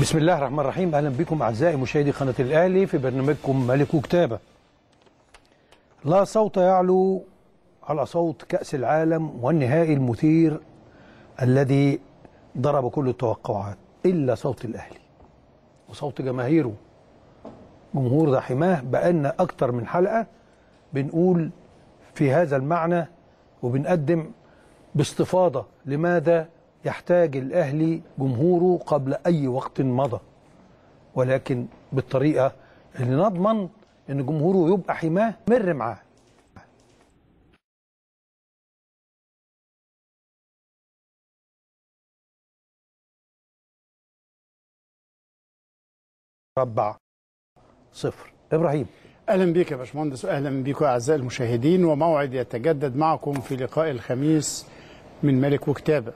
بسم الله الرحمن الرحيم اهلا بكم اعزائي مشاهدي قناه الاهلي في برنامجكم ملك وكتابه. لا صوت يعلو على صوت كاس العالم والنهائي المثير الذي ضرب كل التوقعات الا صوت الاهلي وصوت جماهيره. جمهور ده حماه بقالنا اكتر من حلقه بنقول في هذا المعنى وبنقدم باستفاضه لماذا يحتاج الأهلي جمهوره قبل أي وقت مضى ولكن بالطريقة اللي نضمن أن جمهوره يبقى حماه مر معاه ربع صفر إبراهيم اهلا بك يا باشمهندس واهلا بكم اعزائي المشاهدين وموعد يتجدد معكم في لقاء الخميس من ملك وكتابه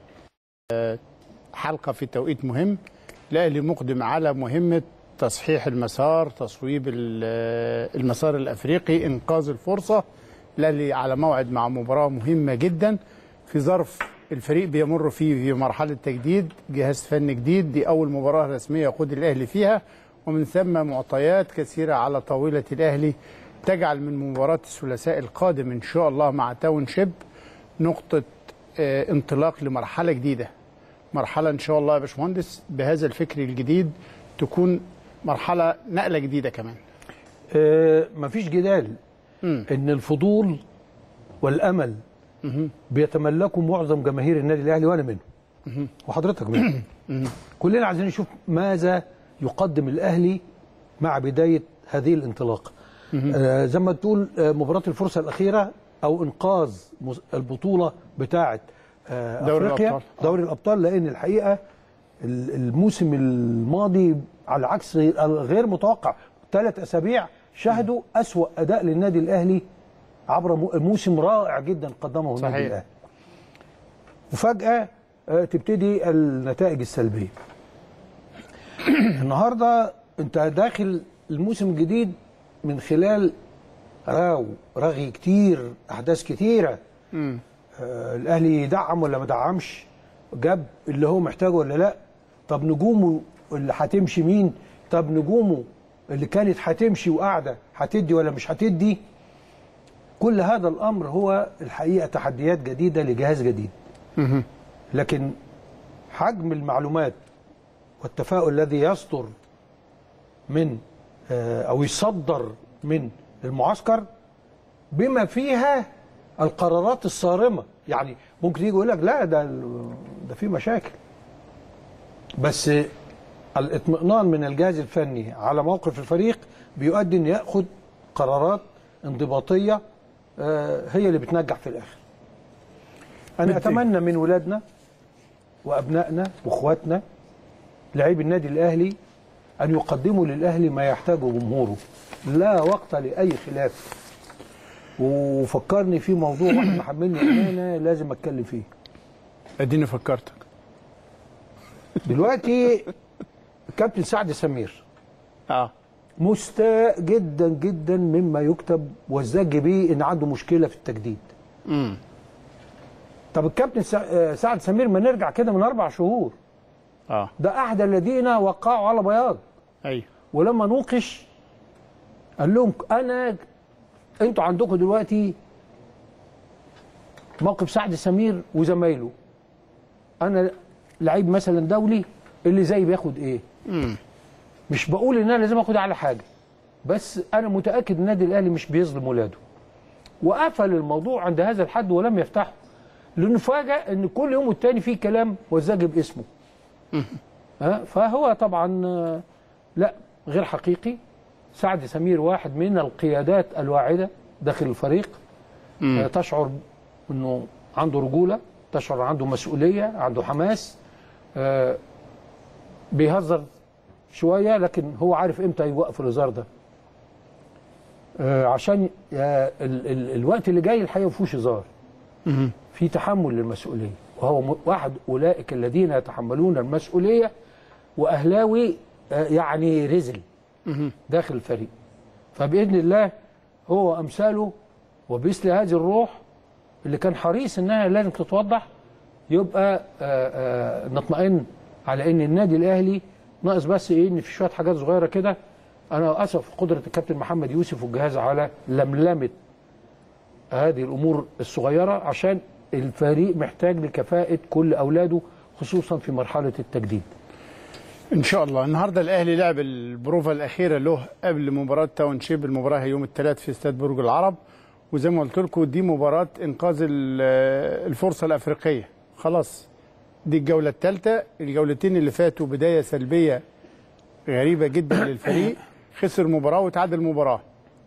حلقه في توقيت مهم الاهلي مقدم على مهمه تصحيح المسار تصويب المسار الافريقي انقاذ الفرصه الاهلي على موعد مع مباراه مهمه جدا في ظرف الفريق بيمر فيه في مرحله تجديد جهاز فني جديد دي اول مباراه رسميه يقود الاهلي فيها ومن ثم معطيات كثيره على طاوله الاهلي تجعل من مباراه الثلاثاء القادم ان شاء الله مع تاون شيب نقطه انطلاق لمرحله جديده مرحله ان شاء الله يا باشمهندس بهذا الفكر الجديد تكون مرحله نقله جديده كمان آه مفيش جدال م. ان الفضول والامل م. بيتملكوا معظم جماهير النادي الاهلي وانا منهم م. وحضرتك منهم كلنا عايزين نشوف ماذا يقدم الاهلي مع بدايه هذه الانطلاقه آه زي ما تقول آه مباراه الفرصه الاخيره او انقاذ البطوله بتاعه دوري افريقيا الأبطال. دوري الابطال لان الحقيقه الموسم الماضي على عكس غير متوقع ثلاث اسابيع شهدوا اسوا اداء للنادي الاهلي عبر موسم رائع جدا قدمه صحيح. النادي الاهلي وفجاه تبتدي النتائج السلبيه النهارده انت داخل الموسم الجديد من خلال راو رغي كتير احداث كتيره م. آه الاهلي يدعم ولا ما دعمش جاب اللي هو محتاجه ولا لا طب نجومه اللي هتمشي مين طب نجومه اللي كانت هتمشي وقاعده هتدي ولا مش هتدي كل هذا الامر هو الحقيقه تحديات جديده لجهاز جديد م. لكن حجم المعلومات والتفاؤل الذي يصدر من آه او يصدر من المعسكر بما فيها القرارات الصارمه يعني ممكن يجي يقول لك لا ده ده في مشاكل بس الاطمئنان من الجهاز الفني على موقف الفريق بيؤدي ان ياخذ قرارات انضباطيه هي اللي بتنجح في الاخر انا اتمنى من ولادنا وابنائنا واخواتنا لاعبي النادي الاهلي ان يقدموا للاهلي ما يحتاجه جمهوره لا وقت لاي خلاف وفكرني في موضوع واحد محملني امانه لازم اتكلم فيه اديني فكرتك دلوقتي كابتن سعد سمير اه مستاء جدا جدا مما يكتب والزج بيه ان عنده مشكله في التجديد امم طب الكابتن سعد سمير ما نرجع كده من اربع شهور اه ده احد الذين وقعوا على بياض ايوه ولما نوقش قال لهم انا انتوا عندكم دلوقتي موقف سعد سمير وزمايله انا لعيب مثلا دولي اللي زي بياخد ايه امم مش بقول ان انا لازم اخد اعلى حاجه بس انا متاكد النادي الاهلي مش بيظلم ولاده وقفل الموضوع عند هذا الحد ولم يفتحه لانه فاجأ ان كل يوم والتاني في كلام وزاج باسمه ها فهو طبعا آه، لا غير حقيقي سعد سمير واحد من القيادات الواعده داخل الفريق آه، تشعر انه عنده رجوله تشعر عنده مسؤوليه عنده حماس آه، بيهزر شويه لكن هو عارف امتى يوقف الهزار ده آه، عشان آه، ال- ال- الوقت اللي جاي الحقيقه ما فيهوش هزار في تحمل للمسؤوليه وهو م- واحد اولئك الذين يتحملون المسؤوليه واهلاوي آه، يعني رزل داخل الفريق فباذن الله هو وامثاله وبمثل هذه الروح اللي كان حريص انها لازم تتوضح يبقى آه، آه، نطمئن على ان النادي الاهلي ناقص بس ايه ان في شويه حاجات صغيره كده انا اسف قدره الكابتن محمد يوسف والجهاز على لملمه هذه الامور الصغيره عشان الفريق محتاج لكفاءه كل اولاده خصوصا في مرحله التجديد ان شاء الله النهارده الاهلي لعب البروفا الاخيره له قبل مباراه تاون شيب المباراه هي يوم الثلاث في استاد برج العرب وزي ما قلت لكم دي مباراه انقاذ ال- الفرصه الافريقيه خلاص دي الجوله الثالثه الجولتين اللي فاتوا بدايه سلبيه غريبه جدا للفريق خسر مباراه وتعادل مباراه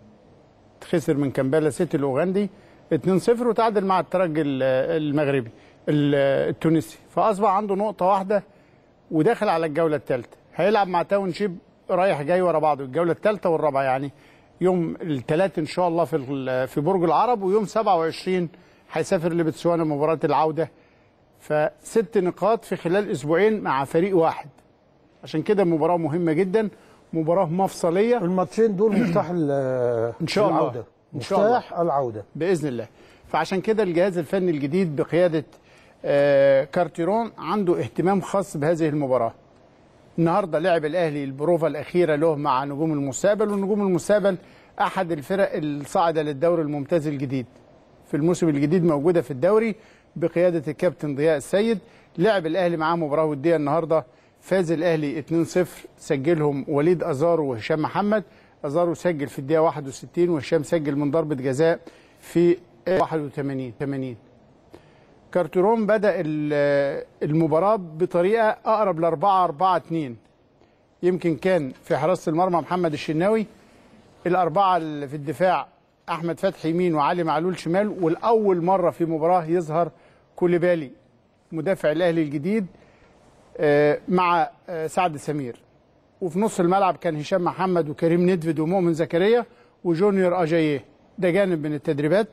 خسر من كامبالا سيتي الاوغندي 2-0 وتعادل مع الترجي ال- المغربي ال- التونسي فاصبح عنده نقطه واحده وداخل على الجوله الثالثه هيلعب مع تاون شيب رايح جاي ورا بعضه الجوله الثالثه والرابعه يعني يوم الثلاث ان شاء الله في ال- في برج العرب ويوم 27 هيسافر لبتسوانا مباراه العوده فست نقاط في خلال اسبوعين مع فريق واحد عشان كده مباراه مهمه جدا مباراه مفصليه الماتشين دول مفتاح ال- إن شاء الله. العودة إن شاء الله. مفتاح العودة باذن الله فعشان كده الجهاز الفني الجديد بقياده آه، كارتيرون عنده اهتمام خاص بهذه المباراه النهارده لعب الاهلي البروفا الاخيره له مع نجوم المستقبل ونجوم المستقبل احد الفرق الصاعده للدوري الممتاز الجديد في الموسم الجديد موجوده في الدوري بقياده الكابتن ضياء السيد لعب الاهلي معاه مباراه وديه النهارده فاز الاهلي 2-0 سجلهم وليد ازارو وهشام محمد ازارو سجل في الدقيقه 61 وهشام سجل من ضربه جزاء في 81 80 كارتيرون بدا ال- المباراه بطريقه اقرب ل 4 4 2 يمكن كان في حراسه المرمى محمد الشناوي الاربعه اللي في الدفاع احمد فتحي يمين وعلي معلول شمال والاول مره في مباراه يظهر كوليبالي مدافع الاهلي الجديد آه، مع آه، سعد سمير وفي نص الملعب كان هشام محمد وكريم ندفد ومؤمن زكريا وجونيور اجاييه ده جانب من التدريبات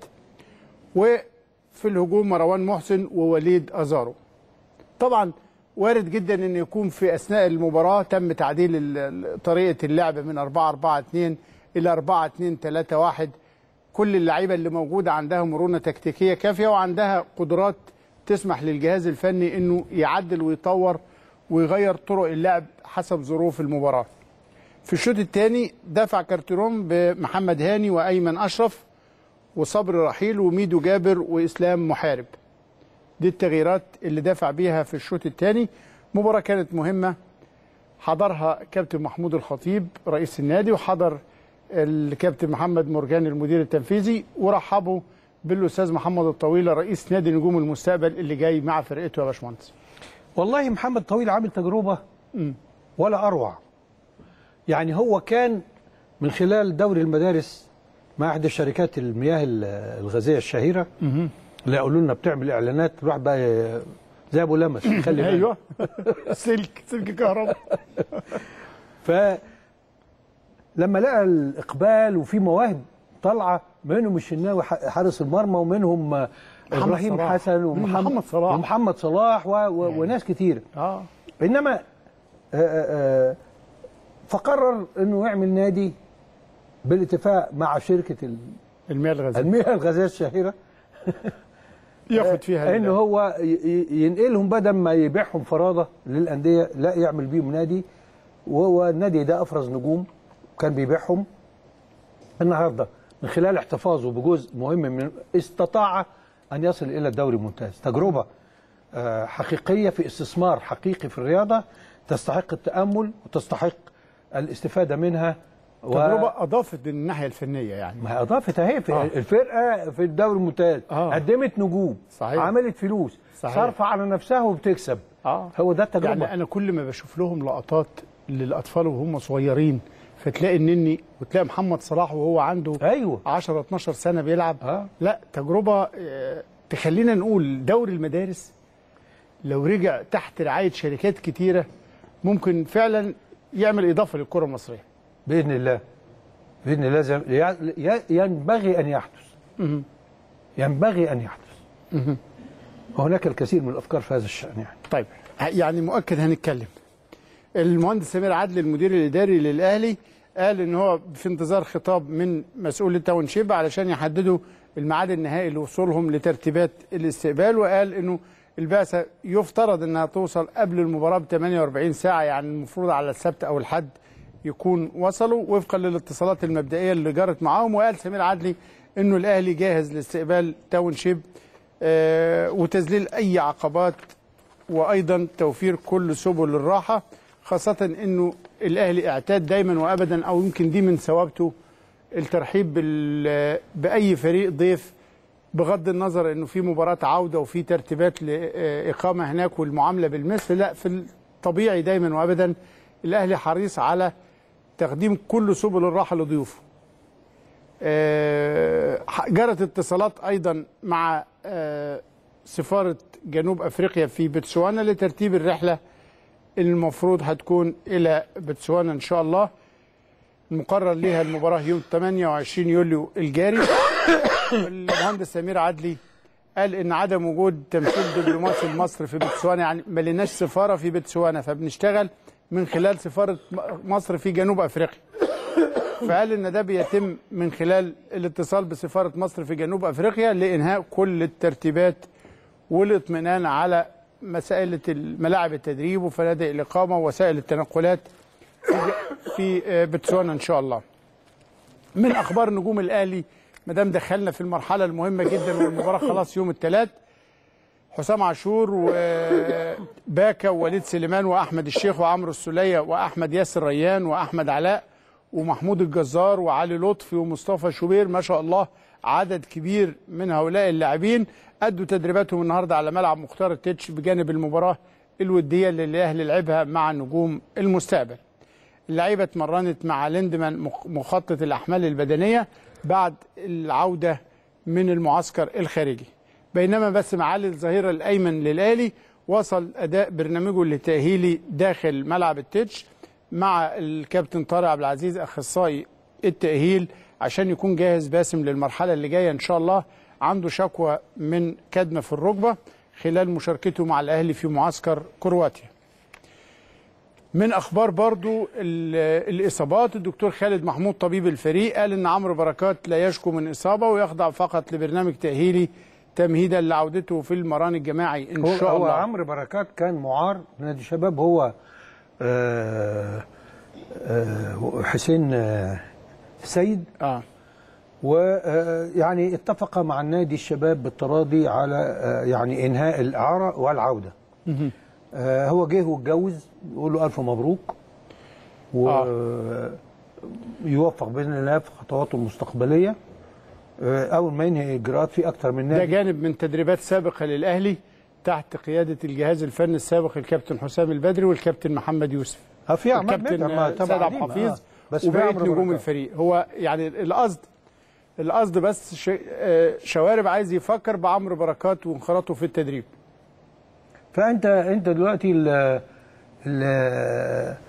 وفي الهجوم مروان محسن ووليد ازارو طبعا وارد جدا ان يكون في اثناء المباراه تم تعديل ال- ال- طريقه اللعب من 4 4 2 الى 4 2 3 1 كل اللعيبه اللي موجوده عندها مرونه تكتيكيه كافيه وعندها قدرات تسمح للجهاز الفني انه يعدل ويطور ويغير طرق اللعب حسب ظروف المباراه. في الشوط الثاني دفع كارتيرون بمحمد هاني وايمن اشرف وصبري رحيل وميدو جابر واسلام محارب. دي التغييرات اللي دفع بيها في الشوط الثاني مباراة كانت مهمة حضرها كابتن محمود الخطيب رئيس النادي وحضر الكابتن محمد مرجان المدير التنفيذي ورحبوا بالاستاذ محمد الطويله رئيس نادي نجوم المستقبل اللي جاي مع فرقته يا باشمهندس والله محمد طويل عامل تجربة ولا أروع يعني هو كان من خلال دوري المدارس مع إحدى شركات المياه ال- الغازية الشهيرة اللي يقولوا لنا بتعمل إعلانات الواحد بقى ي- زي أبو لمس خلي بالك. ايوه سلك سلك كهرباء ف لما لقى الاقبال وفي مواهب طالعه منهم الشناوي ح- حارس المرمى ومنهم آه، محمد ابراهيم صلاح. حسن ومحمد محمد صلاح. ومحمد صلاح و... و... وناس كتير اه انما آه، آه، آه، فقرر انه يعمل نادي بالاتفاق مع شركه ال- المياه الغازيه المياه الغازيه الشهيره ياخد فيها ان ال- هو ي- ي- ينقلهم بدل ما يبيعهم فرادة للانديه لا يعمل بيهم نادي وهو النادي ده افرز نجوم كان بيبيعهم النهارده من خلال احتفاظه بجزء مهم من استطاع ان يصل الى الدوري الممتاز تجربه آه، حقيقيه في استثمار حقيقي في الرياضه تستحق التامل وتستحق الاستفاده منها و- تجربه اضافت من الناحيه الفنيه يعني ما هي اضافت اهي في آه. الفرقه في الدوري الممتاز آه. قدمت نجوم صحيح. عملت فلوس صحيح. صارفه على نفسها وبتكسب اه هو ده التجربه يعني انا كل ما بشوف لهم لقطات للاطفال وهم صغيرين فتلاقي النني وتلاقي محمد صلاح وهو عنده ايوه 10 12 سنه بيلعب اه لا تجربه آه، تخلينا نقول دوري المدارس لو رجع تحت رعايه شركات كتيره ممكن فعلا يعمل اضافه للكره المصريه باذن الله باذن الله زي ي- ي- ينبغي ان يحدث ينبغي ان يحدث وهناك الكثير من الافكار في هذا الشان يعني طيب يعني مؤكد هنتكلم المهندس سمير عدل المدير الاداري للاهلي قال ان هو في انتظار خطاب من مسؤول التاون شيب علشان يحددوا الميعاد النهائي لوصولهم لترتيبات الاستقبال وقال انه البعثه يفترض انها توصل قبل المباراه ب 48 ساعه يعني المفروض على السبت او الحد يكون وصلوا وفقا للاتصالات المبدئيه اللي جرت معاهم وقال سمير عدلي انه الاهلي جاهز لاستقبال تاون شيب آه وتذليل اي عقبات وايضا توفير كل سبل الراحه خاصه انه الاهلي اعتاد دايما وابدا او يمكن دي من ثوابته الترحيب بال- باي فريق ضيف بغض النظر انه في مباراه عوده وفي ترتيبات لاقامه هناك والمعامله بالمثل لا في الطبيعي دايما وابدا الاهلي حريص على تقديم كل سبل الراحه لضيوفه. آه، جرت اتصالات ايضا مع آه، سفاره جنوب افريقيا في بتسوانا لترتيب الرحله اللي المفروض هتكون الى بتسوانا ان شاء الله. المقرر ليها المباراه يوم 28 يوليو الجاري. المهندس سمير عدلي قال ان عدم وجود تمثيل دبلوماسي لمصر في بتسوانا يعني ما لناش سفاره في بتسوانا فبنشتغل من خلال سفاره م- مصر في جنوب افريقيا. فقال ان ده بيتم من خلال الاتصال بسفاره مصر في جنوب افريقيا لانهاء كل الترتيبات والاطمئنان على مسائل ملاعب التدريب وفنادق الاقامه ووسائل التنقلات في- في آه، بتسوانا ان شاء الله. من اخبار نجوم الاهلي ما دام دخلنا في المرحله المهمه جدا والمباراه خلاص يوم الثلاث حسام عاشور وباكا ووليد سليمان واحمد الشيخ وعمرو السوليه واحمد ياسر ريان واحمد علاء ومحمود الجزار وعلي لطفي ومصطفى شوبير ما شاء الله عدد كبير من هؤلاء اللاعبين ادوا تدريباتهم النهارده على ملعب مختار التتش بجانب المباراه الوديه اللي الاهلي لعبها مع نجوم المستقبل. اللعيبه اتمرنت مع ليندمان مخ- مخطط الاحمال البدنيه بعد العوده من المعسكر الخارجي بينما بس معالي الظهير الايمن للاهلي وصل اداء برنامجه التاهيلي داخل ملعب التتش مع الكابتن طارق عبد العزيز اخصائي التاهيل عشان يكون جاهز باسم للمرحله اللي جايه ان شاء الله عنده شكوى من كدمه في الركبه خلال مشاركته مع الاهلي في معسكر كرواتيا من اخبار برضو ال- الاصابات الدكتور خالد محمود طبيب الفريق قال ان عمرو بركات لا يشكو من اصابه ويخضع فقط لبرنامج تاهيلي تمهيدا لعودته في المران الجماعي ان هو, شاء هو الله عمرو بركات كان معار في نادي الشباب هو آه آه حسين آه سيد اه ويعني اتفق مع النادي الشباب بالتراضي على آه، يعني انهاء الاعاره والعوده آه، هو جه واتجوز يقول له الف مبروك ويوفق باذن الله في خطواته المستقبليه آه، اول ما ينهي اجراءات في اكتر من ده نادي جانب من تدريبات سابقه للاهلي تحت قياده الجهاز الفني السابق الكابتن حسام البدري والكابتن محمد يوسف آه، في أعمال الكابتن متعة، ما- سيد طبعا عبد قديمة، الحفيظ آه. بس في وبقيه عمرو نجوم بركات. الفريق هو يعني القصد القصد بس ش- آه، شوارب عايز يفكر بعمرو بركات وانخراطه في التدريب فانت انت دلوقتي ال ال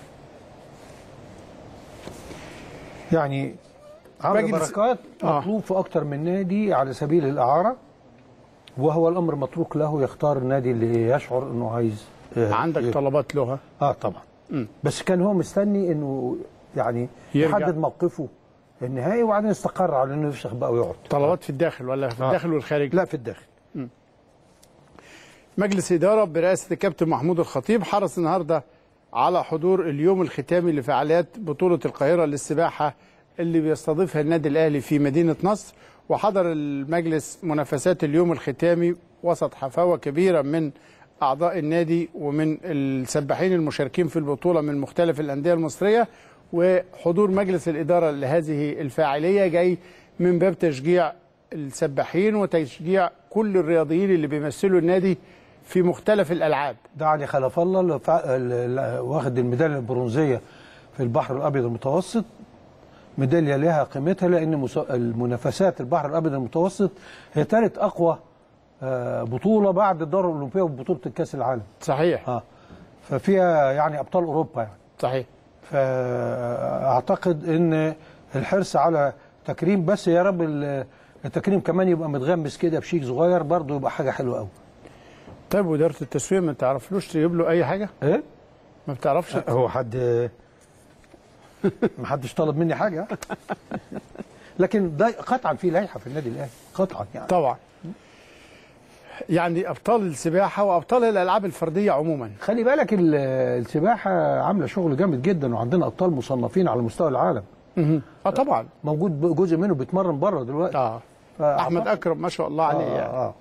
يعني عمرو مجلس- بركات آه. مطلوب في اكتر من نادي على سبيل الاعاره وهو الامر متروك له يختار النادي اللي يشعر انه عايز آه، عندك ي- طلبات له اه طبعا بس كان هو مستني انه يعني يرجع. يحدد موقفه النهائي وبعدين استقر على انه يفسخ بقى ويقعد طلبات في الداخل ولا في آه. الداخل والخارج لا في الداخل مجلس إدارة برئاسة الكابتن محمود الخطيب حرص النهاردة على حضور اليوم الختامي لفعاليات بطولة القاهرة للسباحة اللي بيستضيفها النادي الأهلي في مدينة نصر وحضر المجلس منافسات اليوم الختامي وسط حفاوة كبيرة من أعضاء النادي ومن السباحين المشاركين في البطولة من مختلف الأندية المصرية وحضور مجلس الإدارة لهذه الفاعلية جاي من باب تشجيع السباحين وتشجيع كل الرياضيين اللي بيمثلوا النادي في مختلف الالعاب ده علي خلف الله اللي فا- اللي واخد الميداليه البرونزيه في البحر الابيض المتوسط ميداليه لها قيمتها لان مسا- المنافسات البحر الابيض المتوسط هي ثالث اقوى آه، بطوله بعد الدوره الاولمبيه وبطوله الكاس العالم صحيح اه ففيها يعني ابطال اوروبا يعني صحيح فاعتقد ان الحرص على تكريم بس يا رب ال- التكريم كمان يبقى متغمس كده بشيك صغير برضه يبقى حاجه حلوه قوي طيب واداره التسويق ما تعرفلوش تجيب له اي حاجه ايه ما بتعرفش هو حد ما حدش طلب مني حاجه لكن ده قطعا في لائحه في النادي الاهلي قطعا يعني طبعا يعني ابطال السباحه وابطال الالعاب الفرديه عموما خلي بالك ال- السباحه عامله شغل جامد جدا وعندنا ابطال مصنفين على مستوى العالم اه طبعا موجود جزء منه بيتمرن بره دلوقتي اه فأعتقد- احمد اكرم ما شاء الله عليه آه يعني. آه.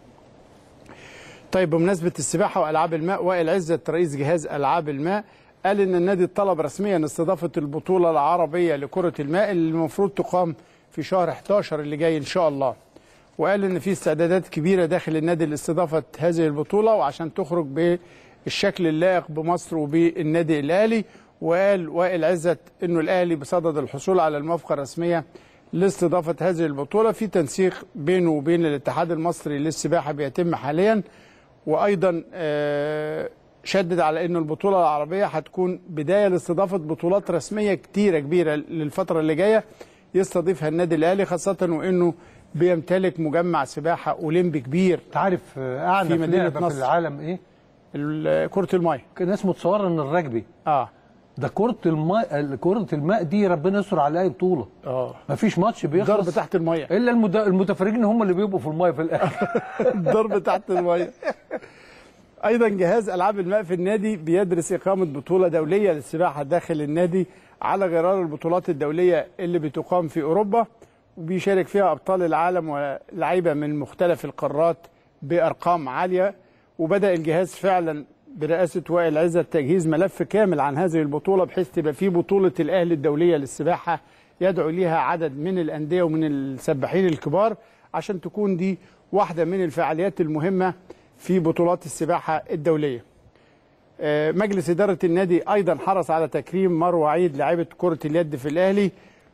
طيب بمناسبة السباحة وألعاب الماء وائل عزت رئيس جهاز ألعاب الماء قال إن النادي طلب رسميا استضافة البطولة العربية لكرة الماء اللي المفروض تقام في شهر 11 اللي جاي إن شاء الله وقال إن في استعدادات كبيرة داخل النادي لاستضافة هذه البطولة وعشان تخرج بالشكل اللائق بمصر وبالنادي الأهلي وقال وائل عزت إنه الأهلي بصدد الحصول على الموافقة الرسمية لاستضافة هذه البطولة في تنسيق بينه وبين الاتحاد المصري للسباحة بيتم حاليا وايضا آه، شدد على انه البطوله العربيه هتكون بدايه لاستضافه بطولات رسميه كتيره كبيره للفتره اللي جايه يستضيفها النادي الاهلي خاصه وانه بيمتلك مجمع سباحه اولمبي كبير انت عارف آه، اعنف في مدينة لعبه في نصر. العالم ايه؟ ال- كره الماء كان اسمه متصور ان الرجبي اه ده كرة الماء كرة الماء دي ربنا يستر على اي بطولة اه مفيش ماتش بيخلص ضرب تحت الميه الا المد... المتفرجين هم اللي بيبقوا في المايه في الاخر ضرب تحت الميه ايضا جهاز العاب الماء في النادي بيدرس اقامه بطوله دوليه للسباحه داخل النادي على غرار البطولات الدوليه اللي بتقام في اوروبا وبيشارك فيها ابطال العالم ولاعيبه من مختلف القارات بارقام عاليه وبدا الجهاز فعلا برئاسه وائل عزت تجهيز ملف كامل عن هذه البطوله بحيث تبقى في بطوله الاهلي الدوليه للسباحه يدعو ليها عدد من الانديه ومن السباحين الكبار عشان تكون دي واحده من الفعاليات المهمه في بطولات السباحه الدوليه. آه، مجلس اداره النادي ايضا حرص على تكريم مروه عيد لاعبه كره اليد في الاهلي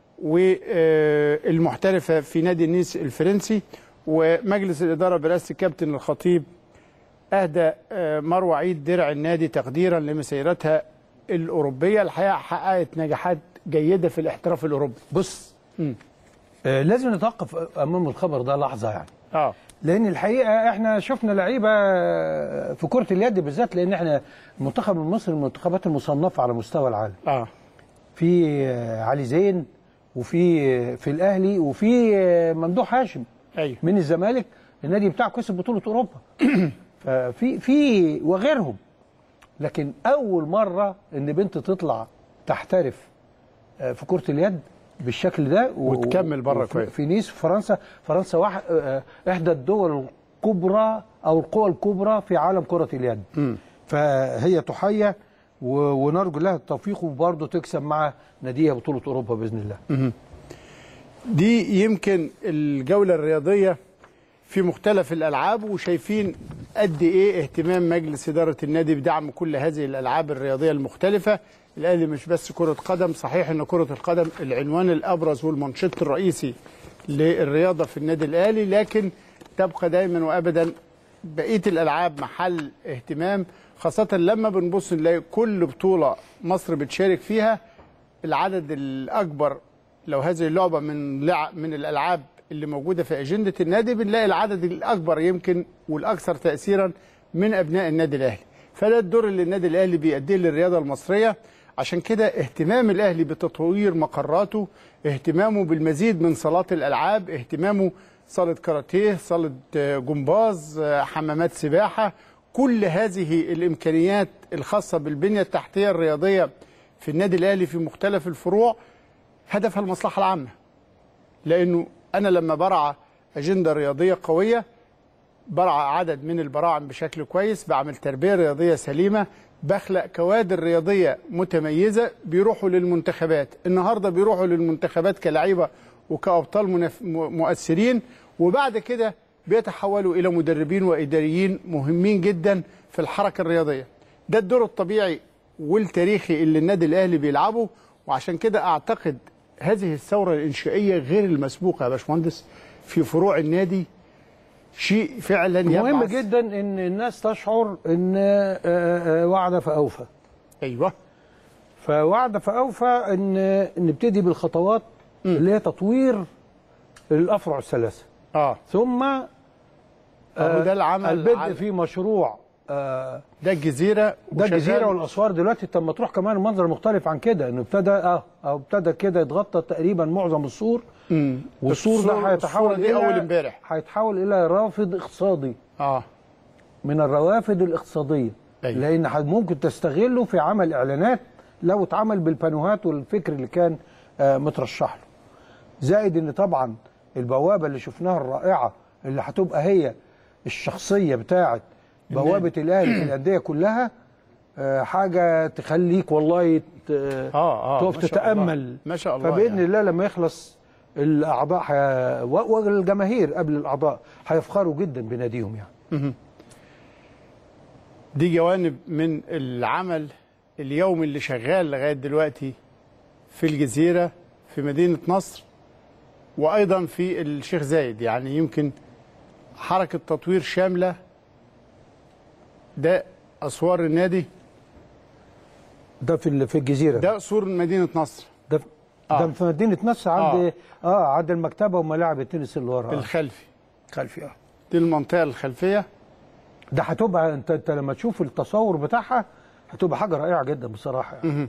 والمحترفه في نادي النيس الفرنسي ومجلس الاداره برئاسه الكابتن الخطيب اهدى آه، مروه عيد درع النادي تقديرا لمسيرتها الاوروبيه الحقيقه حققت نجاحات جيده في الاحتراف الاوروبي. بص مم. آه لازم نتوقف امام الخبر ده لحظه يعني اه لان الحقيقه احنا شفنا لعيبه في كره اليد بالذات لان احنا المنتخب المصري من المنتخبات المصنفه على مستوى العالم اه في آه، علي زين وفي آه، في الاهلي وفي آه، ممدوح هاشم ايوه من الزمالك النادي بتاعه كسب بطوله اوروبا ففي في وغيرهم لكن اول مره ان بنت تطلع تحترف آه، في كره اليد بالشكل ده و- وتكمل بره وفي- كويس. في نيس في فرنسا فرنسا واحد آه، احدى الدول الكبرى او القوى الكبرى في عالم كره اليد فهي تحيى و- ونرجو لها التوفيق وبرضه تكسب مع ناديها بطوله اوروبا باذن الله دي يمكن الجولة الرياضية في مختلف الألعاب وشايفين قد إيه اهتمام مجلس إدارة النادي بدعم كل هذه الألعاب الرياضية المختلفة الأهلي مش بس كرة قدم صحيح أن كرة القدم العنوان الأبرز والمنشط الرئيسي للرياضة في النادي الأهلي لكن تبقى دايما وأبدا بقية الألعاب محل اهتمام خاصة لما بنبص نلاقي كل بطولة مصر بتشارك فيها العدد الأكبر لو هذه اللعبة من لع... من الألعاب اللي موجودة في أجندة النادي بنلاقي العدد الأكبر يمكن والأكثر تأثيرا من أبناء النادي الأهلي فده الدور اللي النادي الأهلي بيأديه للرياضة المصرية عشان كده اهتمام الأهلي بتطوير مقراته اهتمامه بالمزيد من صالات الألعاب اهتمامه صالة كاراتيه صالة آه، جمباز آه، حمامات سباحة كل هذه الإمكانيات الخاصة بالبنية التحتية الرياضية في النادي الأهلي في مختلف الفروع هدفها المصلحة العامة لأنه أنا لما برعى أجندة رياضية قوية برعى عدد من البراعم بشكل كويس بعمل تربية رياضية سليمة بخلق كوادر رياضية متميزة بيروحوا للمنتخبات النهاردة بيروحوا للمنتخبات كلاعيبة وكأبطال منف... م- مؤثرين وبعد كده بيتحولوا إلى مدربين وإداريين مهمين جدا في الحركة الرياضية ده الدور الطبيعي والتاريخي اللي النادي الأهلي بيلعبه وعشان كده أعتقد هذه الثورة الإنشائية غير المسبوقة يا باشمهندس في فروع النادي شيء فعلا مهم يبعث- جدا ان الناس تشعر ان آه، آه، وعد فاوفى ايوه فوعد فاوفى ان نبتدي بالخطوات اللي هي تطوير الافرع الثلاثه اه ثم أهو ده العمل البدء على- في مشروع آه، ده الجزيره ده وشغال- الجزيره والاسوار دلوقتي طب ما تروح كمان المنظر مختلف عن كده انه ابتدى اه او ابتدى كده يتغطى تقريبا معظم السور مم. والسور ده الصورة- هيتحول الصورة دي الى اول امبارح هيتحول الى رافد اقتصادي اه من الروافد الاقتصاديه أيوة. لان ح- ممكن تستغله في عمل اعلانات لو اتعمل بالبانوهات والفكر اللي كان آه، مترشح له زائد ان طبعا البوابه اللي شفناها الرائعه اللي هتبقى هي الشخصيه بتاعه بوابه الاهلي في الانديه كلها آه، حاجه تخليك والله ت- اه اه تقف ما شاء الله. تتامل ما شاء الله فباذن يعني. الله لما يخلص الاعضاء ح... و- والجماهير قبل الاعضاء هيفخروا جدا بناديهم يعني دي جوانب من العمل اليومي اللي شغال لغايه دلوقتي في الجزيره في مدينه نصر وايضا في الشيخ زايد يعني يمكن حركه تطوير شامله ده اسوار النادي ده في ال- في الجزيره ده سور مدينه نصر ده في- آه. ده في مدينه نصر عند اه, عند المكتبه وملاعب التنس اللي ورا آه. الخلفي خلفي اه دي المنطقه الخلفيه ده هتبقى انت انت لما تشوف التصور بتاعها هتبقى حاجه رائعه جدا بصراحه يعني.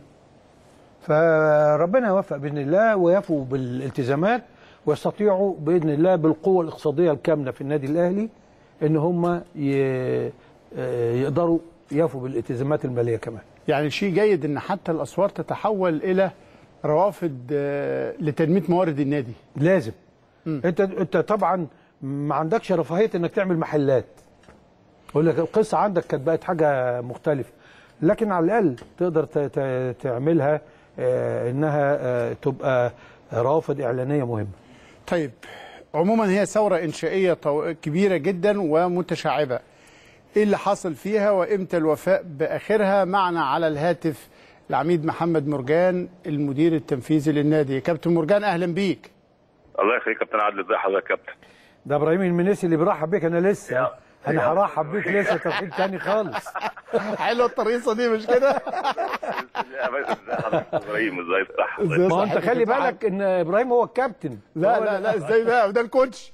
فربنا يوفق باذن الله ويفوا بالالتزامات ويستطيعوا باذن الله بالقوه الاقتصاديه الكامنه في النادي الاهلي ان هم ي- آه، يقدروا يفوا بالالتزامات الماليه كمان يعني شيء جيد ان حتى الاسوار تتحول الى روافد آه، لتنميه موارد النادي لازم انت انت طبعا ما عندكش رفاهيه انك تعمل محلات اقول لك القصه عندك كانت بقت حاجه مختلفه لكن على الاقل تقدر ت- ت- تعملها آه، انها آه، تبقى روافد اعلانيه مهمه طيب عموما هي ثورة إنشائية طو- كبيرة جدا ومتشعبة إيه اللي حصل فيها وإمتى الوفاء بآخرها معنا على الهاتف العميد محمد مرجان المدير التنفيذي للنادي كابتن مرجان أهلا بيك الله يخليك يا كابتن عادل ازي حضرتك يا كابتن ده ابراهيم المنيسي اللي بيرحب بيك انا لسه يا- انا يا- هرحب بيك لسه ترحيب تاني خالص حلوة الطريقة دي مش كده ازي حضرتك يا ابراهيم ازاي الصحه إزاي ما هو انت صحتك خلي يا سعد؟ بالك ان ابراهيم هو الكابتن لا هو لا لا ازاي بقى ده الكوتش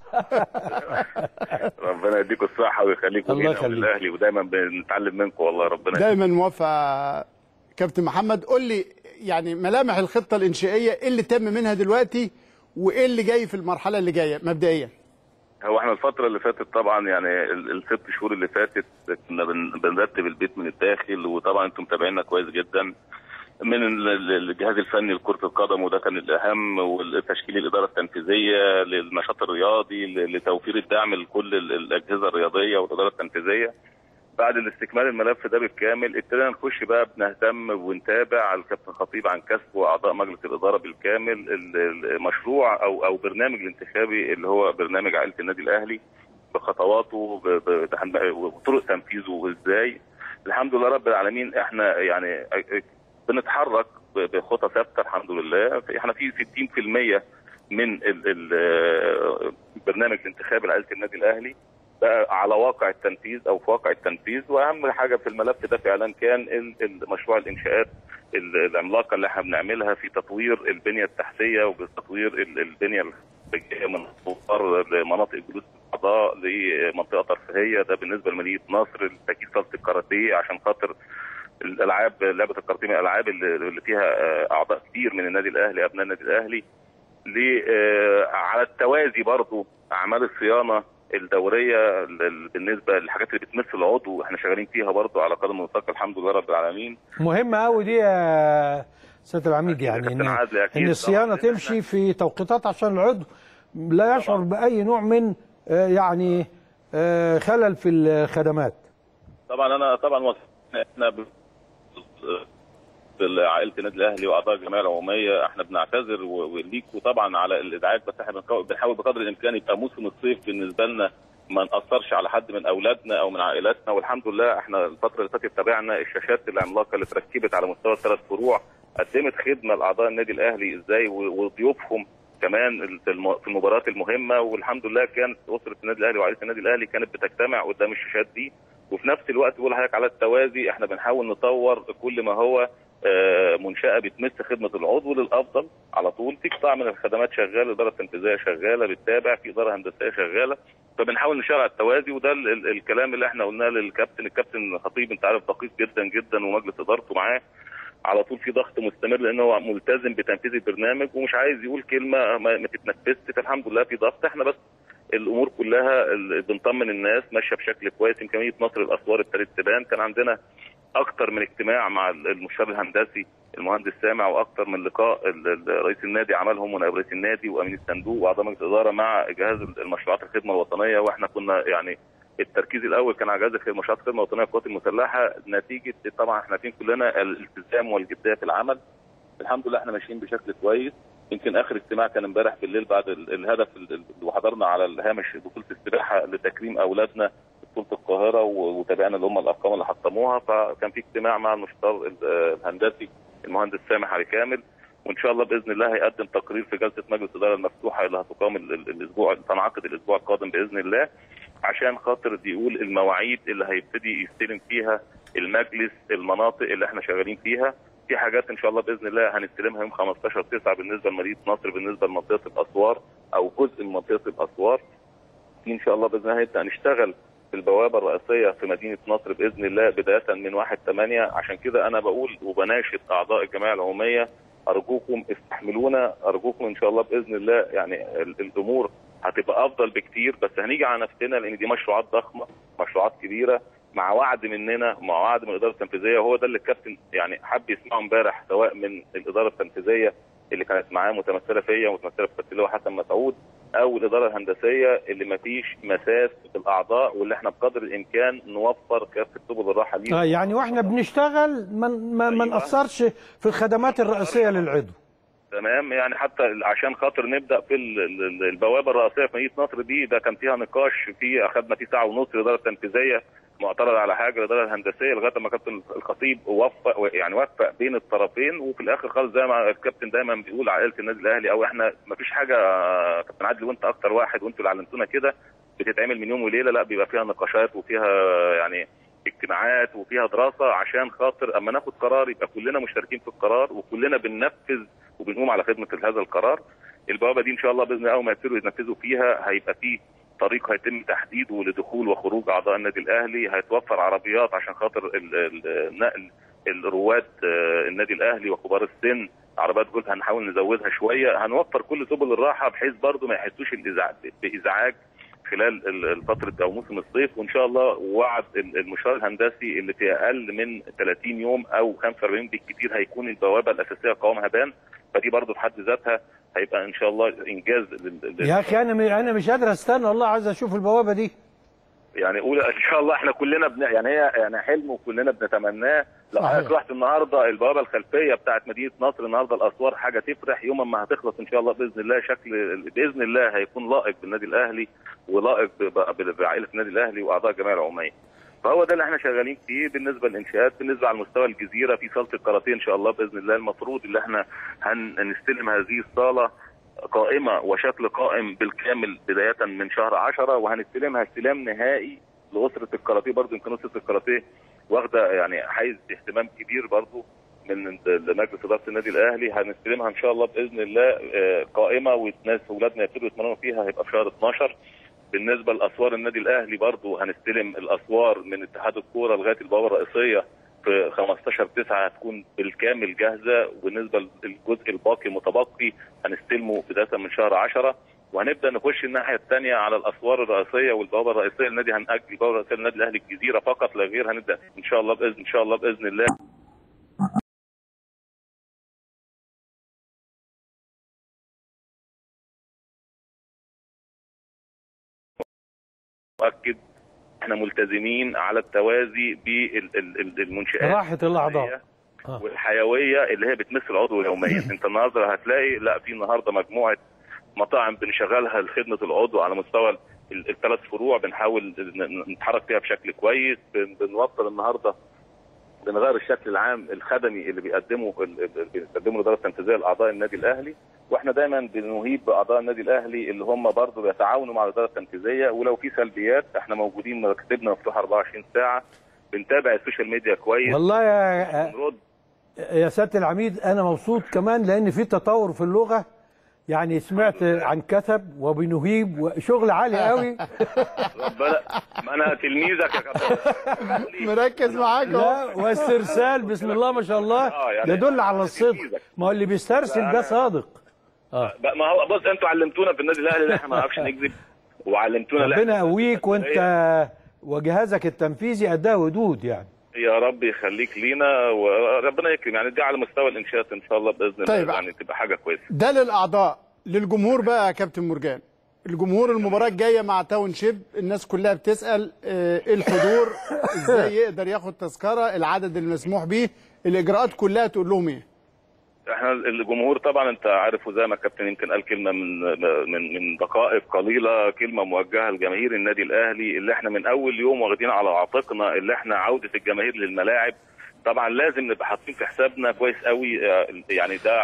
ربنا يديكم الصحه ويخليكم الله لينا يخليك. وللاهلي ودايما بنتعلم منكم والله ربنا يخليك. دايما موافق كابتن محمد قول لي يعني ملامح الخطة الإنشائية إيه اللي تم منها دلوقتي وإيه اللي جاي في المرحلة اللي جاية مبدئيا هو احنا الفترة اللي فاتت طبعا يعني ال- الست شهور اللي فاتت كنا بن- بنرتب البيت من الداخل وطبعا انتم متابعينا كويس جدا من ال- ال- الجهاز الفني لكرة القدم وده كان الأهم والتشكيل الإدارة التنفيذية للنشاط الرياضي ل- لتوفير الدعم لكل ال- الأجهزة الرياضية والإدارة التنفيذية بعد الاستكمال الملف ده بالكامل ابتدينا نخش بقى بنهتم ونتابع الكابتن خطيب عن كسب واعضاء مجلس الاداره بالكامل ال- المشروع او او برنامج الانتخابي اللي هو برنامج عائله النادي الاهلي بخطواته ب- ب- وطرق تنفيذه ازاي الحمد لله رب العالمين احنا يعني بنتحرك ب- بخطى ثابته الحمد لله احنا في 60% من ال- ال- البرنامج الانتخابي لعائله النادي الاهلي بقى على واقع التنفيذ او في واقع التنفيذ واهم حاجه في الملف ده فعلا كان ال- ال- مشروع الانشاءات ال- العملاقه اللي احنا بنعملها في تطوير البنيه التحتيه وبتطوير ال- البنيه الخارجيه من الصغار لمناطق جلوس الاعضاء لمنطقه ترفيهيه ده بالنسبه لمدينه نصر تجهيز صاله الكاراتيه عشان خاطر الالعاب لعبه الكاراتيه من الالعاب اللي اللي فيها آه، اعضاء كتير من النادي الاهلي ابناء النادي الاهلي ل- آه، على التوازي برضو اعمال الصيانه الدوريه ال- بالنسبه للحاجات اللي بتمس العضو احنا شغالين فيها برضو على قدم وساق الحمد لله رب العالمين مهمة قوي دي يا سيادة العميد يعني كابتن ان عادل أكيد ان الصيانة طبعاً. تمشي في توقيتات عشان العضو لا يشعر بأي نوع من آه، يعني آه، خلل في الخدمات طبعا انا طبعا وص- احنا ب- عائله النادي الاهلي واعضاء الجمعيه العموميه احنا بنعتذر و- وليكوا طبعا على الازعاج بس احنا بنكو- بنحاول بقدر الامكان يبقى موسم الصيف بالنسبه لنا ما ناثرش على حد من اولادنا او من عائلاتنا والحمد لله احنا الفتره اللي فاتت تابعنا الشاشات العملاقه اللي اتركبت على مستوى الثلاث فروع قدمت خدمه لاعضاء النادي الاهلي ازاي و- وضيوفهم كمان في الم- في المباريات المهمه والحمد لله كانت اسره النادي الاهلي وعائله النادي الاهلي كانت بتجتمع قدام الشاشات دي وفي نفس الوقت بقول لحضرتك على التوازي احنا بنحاول نطور كل ما هو آه، منشاه بتمس خدمه العضو للافضل على طول في قطاع من الخدمات شغاله الاداره التنفيذيه شغاله بتتابع في اداره هندسيه شغاله فبنحاول نشتغل على التوازي وده ال- ال- الكلام اللي احنا قلناه للكابتن الكابتن خطيب انت عارف دقيق جدا جدا ومجلس ادارته معاه على طول في ضغط مستمر لان هو ملتزم بتنفيذ البرنامج ومش عايز يقول كلمه ما, ما تتنفذش فالحمد لله في ضغط احنا بس الامور كلها ال- بنطمن الناس ماشيه بشكل كويس يمكن مدينه نصر الاسوار ابتدت تبان كان عندنا اكتر من اجتماع مع ال- المشرف الهندسي المهندس سامع واكتر من لقاء ال- ال- رئيس النادي عملهم ونائب رئيس النادي وامين الصندوق واعضاء مجلس الاداره مع جهاز المشروعات الخدمه الوطنيه واحنا كنا يعني التركيز الاول كان على جهاز مشروعات الخدمه الوطنيه للقوات المسلحه نتيجه طبعا احنا عارفين كلنا الالتزام والجديه في العمل الحمد لله احنا ماشيين بشكل كويس يمكن اخر اجتماع كان امبارح بالليل بعد ال- الهدف ال- ال- وحضرنا على الهامش بطوله السباحه لتكريم اولادنا في بطوله القاهره و- وتابعنا اللي هم الارقام اللي حطموها فكان في اجتماع مع المشتر ال- الهندسي المهندس سامح علي كامل وان شاء الله باذن الله هيقدم تقرير في جلسه مجلس الاداره المفتوحه اللي هتقام ال- ال- الاسبوع تنعقد الاسبوع القادم باذن الله عشان خاطر يقول المواعيد اللي هيبتدي يستلم فيها المجلس المناطق اللي احنا شغالين فيها في حاجات ان شاء الله باذن الله هنستلمها يوم 15 9 بالنسبه لمدينه نصر بالنسبه لمنطقه الاسوار او جزء من منطقه الاسوار في ان شاء الله باذن الله هنبدا نشتغل في البوابه الرئيسيه في مدينه نصر باذن الله بدايه من 1 8 عشان كده انا بقول وبناشد اعضاء الجمعيه العموميه ارجوكم استحملونا ارجوكم ان شاء الله باذن الله يعني ال- الامور هتبقى افضل بكتير بس هنيجي على نفسنا لان دي مشروعات ضخمه مشروعات كبيره مع وعد مننا مع وعد من الاداره التنفيذيه وهو ده اللي الكابتن يعني حب يسمعه امبارح سواء من الاداره التنفيذيه اللي كانت معاه متمثله فيا ومتمثله في كابتن اللواء حسن مسعود او الاداره الهندسيه اللي ما فيش مساس في الاعضاء واللي احنا بقدر الامكان نوفر كافه سبل الراحه ليهم اه يعني واحنا بنشتغل ما ما ما أيوة. نقصرش في الخدمات الرئيسيه للعضو تمام يعني حتى عشان خاطر نبدا في ال- ال- البوابه الرئيسيه في مدينه نصر دي ده كان فيها نقاش في اخذنا فيه ساعه ونص الاداره التنفيذيه معترض على حاجه الاداره الهندسيه لغايه ما كابتن الخطيب وفق يعني وفق بين الطرفين وفي الاخر خالص زي ما الكابتن دايما بيقول عائله النادي الاهلي او احنا ما فيش حاجه كابتن عادل وانت اكتر واحد وانتوا اللي علمتونا كده بتتعمل من يوم وليله لا بيبقى فيها نقاشات وفيها يعني اجتماعات وفيها دراسه عشان خاطر اما ناخد قرار يبقى كلنا مشتركين في القرار وكلنا بننفذ وبنقوم على خدمه هذا القرار البوابه دي ان شاء الله باذن الله اول ما يبتدوا ينفذوا فيها هيبقى فيه طريق هيتم تحديده لدخول وخروج اعضاء النادي الاهلي هيتوفر عربيات عشان خاطر ال- ال- النقل الرواد آه، النادي الاهلي وكبار السن عربيات جولف هنحاول نزودها شويه هنوفر كل سبل الراحه بحيث برضو ما يحسوش الإزع- بازعاج خلال ال- الفتره او موسم الصيف وان شاء الله وعد ال- المشوار الهندسي اللي في اقل من 30 يوم او 45 بالكثير هيكون البوابه الاساسيه قوامها بان فدي برضو في حد ذاتها هيبقى ان شاء الله انجاز لل- لل- يا اخي انا م- انا مش قادر استنى والله عايز اشوف البوابه دي يعني قول ان شاء الله احنا كلنا بن... يعني هي يعني حلم وكلنا بنتمناه لو صحيح. حضرتك رحت النهارده البوابه الخلفيه بتاعت مدينه نصر النهارده الاسوار حاجه تفرح يوم ما هتخلص ان شاء الله باذن الله شكل باذن الله هيكون لائق بالنادي الاهلي ولائق ب... ب... بعائله النادي الاهلي واعضاء الجمعيه العموميه. فهو ده اللي احنا شغالين فيه بالنسبه للانشاءات بالنسبه على مستوى الجزيره في صاله الكاراتيه ان شاء الله باذن الله المفروض اللي احنا هنستلم هذه الصاله قائمه وشكل قائم بالكامل بدايه من شهر 10 وهنستلمها استلام نهائي لاسره الكاراتيه برضه يمكن اسره الكاراتيه واخده يعني حيز اهتمام كبير برضه من مجلس اداره النادي الاهلي هنستلمها ان شاء الله باذن الله آه، قائمه والناس اولادنا يبتدوا يتمرنوا فيها هيبقى في شهر 12 بالنسبه لاسوار النادي الاهلي برضه هنستلم الاسوار من اتحاد الكوره لغايه البوابه الرئيسيه في 15 9 هتكون بالكامل جاهزه وبالنسبه للجزء الباقي المتبقي هنستلمه بدايه من شهر 10 وهنبدا نخش الناحيه الثانيه على الاسوار الرئيسيه والبوابه الرئيسيه للنادي هنأجل البوابه الرئيسيه للنادي الاهلي الجزيره فقط لا غير هنبدا ان شاء الله باذن ان شاء الله باذن الله مؤكد احنا ملتزمين على التوازي بالمنشآت راحة الأعضاء. آه. والحيويه اللي هي بتمس العضو يوميا انت النهارده هتلاقي لا في النهارده مجموعه مطاعم بنشغلها لخدمه العضو على مستوى الثلاث فروع بنحاول ن- نتحرك فيها بشكل كويس بن- بنوصل النهارده بنغير الشكل العام الخدمي اللي بيقدمه ال- ال- اللي بيقدمه الاداره التنفيذيه لاعضاء النادي الاهلي واحنا دايما بنهيب باعضاء النادي الاهلي اللي هم برضه بيتعاونوا مع الاداره التنفيذيه ولو في سلبيات احنا موجودين مكتبنا مفتوح 24 ساعه بنتابع السوشيال ميديا كويس والله يا بنرد يا سياده العميد انا مبسوط كمان لان في تطور في اللغه يعني سمعت عن كتب وبنهيب وشغل عالي قوي ربنا ما انا تلميذك يا كابتن مركز معاك اهو لا واسترسال بسم الله ما شاء الله آه، يعني يدل على الصدق تلميذك. ما هو اللي بيسترسل لا، ده أنا- صادق بقى- ما هو بص انتوا علمتونا في النادي الاهلي ان احنا ما نعرفش نكذب وعلمتونا لا ربنا إحنا يقويك وانت مسؤولية. وجهازك التنفيذي اداه ودود يعني يا رب يخليك لينا وربنا يكرم يعني دي على مستوى الانشاءات ان شاء الله باذن طيب. الله يعني تبقى حاجه كويسه ده للاعضاء للجمهور بقى يا كابتن مرجان الجمهور المباراه الجايه مع تاون شيب الناس كلها بتسال آه، ايه الحضور ازاي يقدر ياخد تذكره العدد المسموح به الاجراءات كلها تقول لهم ايه احنا الجمهور طبعا انت عارف وزي ما الكابتن يمكن قال كلمه من من من دقائق قليله كلمه موجهه لجماهير النادي الاهلي اللي احنا من اول يوم واخدين على عاتقنا اللي احنا عوده الجماهير للملاعب طبعا لازم نبقى حاطين في حسابنا كويس قوي اه، يعني ده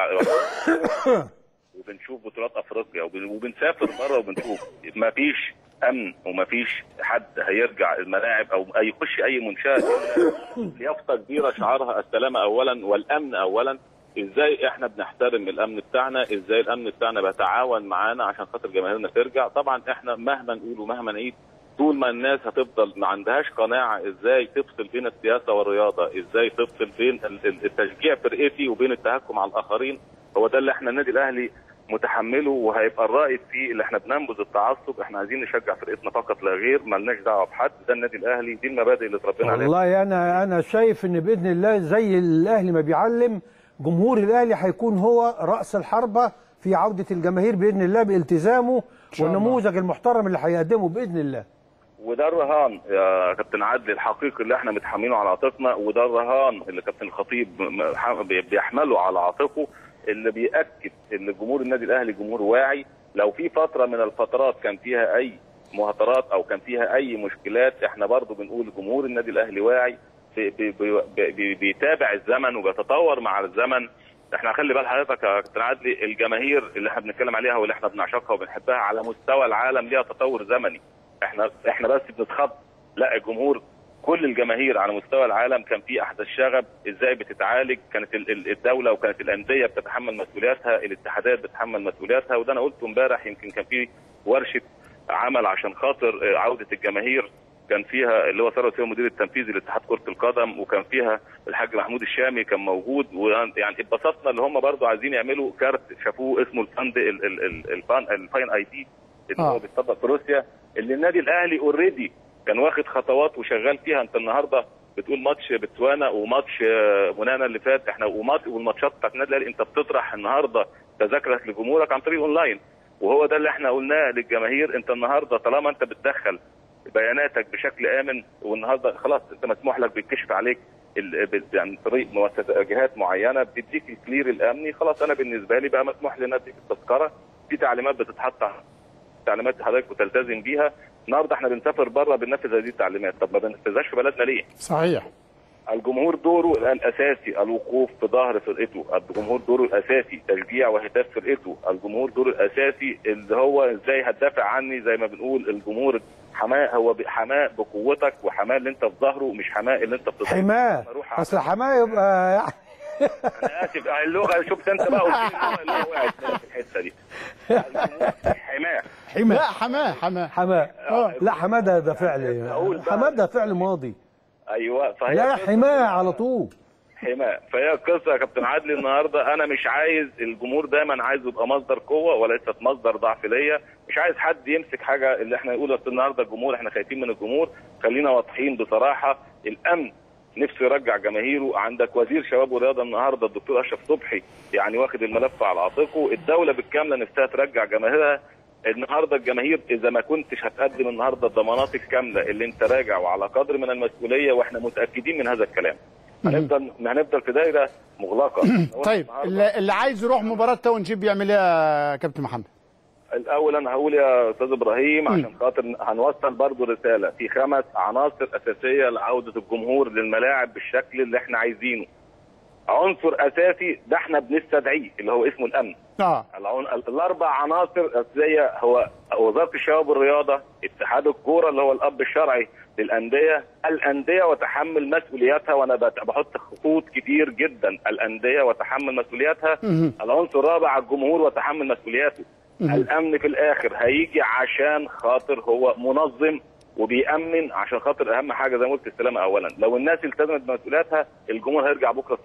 وبنشوف بطولات افريقيا وب- وبنسافر بره وبنشوف ما فيش امن وما فيش حد هيرجع الملاعب او أي يخش اي منشاه إلا يافطه كبيره شعارها السلامه اولا والامن اولا ازاي احنا بنحترم الامن بتاعنا ازاي الامن بتاعنا بيتعاون معانا عشان خاطر جماهيرنا ترجع طبعا احنا مهما نقول ومهما نعيد طول ما الناس هتفضل ما عندهاش قناعه ازاي تفصل بين السياسه والرياضه ازاي تفصل بين ال- ال- التشجيع فرقتي وبين التهكم على الاخرين هو ده اللي احنا النادي الاهلي متحمله وهيبقى الرائد فيه اللي احنا بننبذ التعصب احنا عايزين نشجع فرقتنا فقط لا غير مالناش دعوه بحد ده النادي الاهلي دي المبادئ اللي اتربينا عليها والله انا انا شايف ان باذن الله زي الاهلي ما بيعلم جمهور الاهلي هيكون هو راس الحربه في عوده الجماهير باذن الله بالتزامه شاء الله. والنموذج المحترم اللي هيقدمه باذن الله وده الرهان يا كابتن عدل الحقيقي اللي احنا متحملينه على عاتقنا وده الرهان اللي كابتن الخطيب م- ح- بي- بيحمله على عاتقه اللي بيأكد ان جمهور النادي الاهلي جمهور واعي لو في فتره من الفترات كان فيها اي مهاترات او كان فيها اي مشكلات احنا برضو بنقول جمهور النادي الاهلي واعي بي- بي- بي- بي- بيتابع الزمن وبيتطور مع الزمن احنا خلي بال حضرتك يا كابتن عدلي الجماهير اللي احنا بنتكلم عليها واللي احنا بنعشقها وبنحبها على مستوى العالم ليها تطور زمني احنا احنا بس بنتخض لا الجمهور كل الجماهير على مستوى العالم كان في احداث شغب ازاي بتتعالج كانت ال- ال- الدوله وكانت الانديه بتتحمل مسؤولياتها الاتحادات بتتحمل مسؤولياتها وده انا قلته امبارح يمكن كان في ورشه عمل عشان خاطر آه، عوده الجماهير كان فيها اللي هو ثروت فيها مدير التنفيذي لاتحاد كره القدم وكان فيها الحاج محمود الشامي كان موجود ويعني اتبسطنا اللي هم برضو عايزين يعملوا كارت شافوه اسمه الفند ال- ال- ال- الفان الفاين اي دي اللي آه. هو بيطبق في روسيا اللي النادي الاهلي اوريدي كان واخد خطوات وشغال فيها انت النهارده بتقول ماتش بتسوانا وماتش آه، منانا اللي فات احنا وماتش والماتشات بتاعت النادي الاهلي انت بتطرح النهارده تذاكرك لجمهورك عن طريق اونلاين وهو ده اللي احنا قلناه للجماهير انت النهارده طالما انت بتدخل بياناتك بشكل امن والنهارده خلاص انت مسموح لك بيتكشف عليك ال- بال- يعني طريق مؤسسات جهات معينه بتديك الكلير الامني خلاص انا بالنسبه لي بقى مسموح لي ان اديك التذكره في تعليمات بتتحط على- تعليمات حضرتك بتلتزم بيها النهارده احنا بنسافر بره بننفذ هذه التعليمات طب ما بننفذهاش في بلدنا ليه؟ صحيح الجمهور دوره الاساسي الوقوف في ظهر فرقته، الجمهور دوره الاساسي تشجيع وهتاف فرقته، الجمهور دوره الاساسي اللي هو ازاي هتدافع عني زي ما بنقول الجمهور حماه هو ب- حماه بقوتك وحماه اللي انت في ظهره مش حماه اللي انت بتضربه حماه أروح اصل حماه يبقى يعني انا اسف آه، اللغه شفت انت بقى قلت لي اللغه اللي وقعت منها في الحته دي الجمهور حماه حماه لا حماه حماه حماه آه. لا حماه ده ده فعل أقول بقى. حماه ده فعل ماضي ايوه فهي لا قصة حماه على طول حماية فهي القصه يا كابتن عادل النهارده انا مش عايز الجمهور دايما عايز يبقى مصدر قوه وليست مصدر ضعف ليا مش عايز حد يمسك حاجه اللي احنا نقول أصل النهارده الجمهور احنا خايفين من الجمهور خلينا واضحين بصراحه الامن نفسه يرجع جماهيره عندك وزير شباب ورياضه النهارده الدكتور اشرف صبحي يعني واخد الملف على عاتقه الدوله بالكامله نفسها ترجع جماهيرها النهارده الجماهير اذا ما كنتش هتقدم النهارده الضمانات الكامله اللي انت راجع وعلى قدر من المسؤوليه واحنا متاكدين من هذا الكلام هنفضل هنفضل في دايره مغلقه طيب النهاردة- اللي, اللي عايز يروح مباراه تاون شيب يعمل ايه يا كابتن محمد الاول انا هقول يا استاذ ابراهيم عشان خاطر هنوصل برضو رساله في خمس عناصر اساسيه لعوده الجمهور للملاعب بالشكل اللي احنا عايزينه عنصر اساسي ده احنا بنستدعيه اللي هو اسمه الامن اه العن... الاربع عناصر اساسيه هو وزاره الشباب والرياضه اتحاد الكوره اللي هو الاب الشرعي للانديه الانديه وتحمل مسؤولياتها وانا بت- بحط خطوط كتير جدا الانديه وتحمل مسؤولياتها مهم. العنصر الرابع الجمهور وتحمل مسؤولياته الامن في الاخر هيجي عشان خاطر هو منظم وبيأمن عشان خاطر اهم حاجه زي ما قلت السلامه اولا لو الناس التزمت بمسؤولياتها الجمهور هيرجع بكره الصبح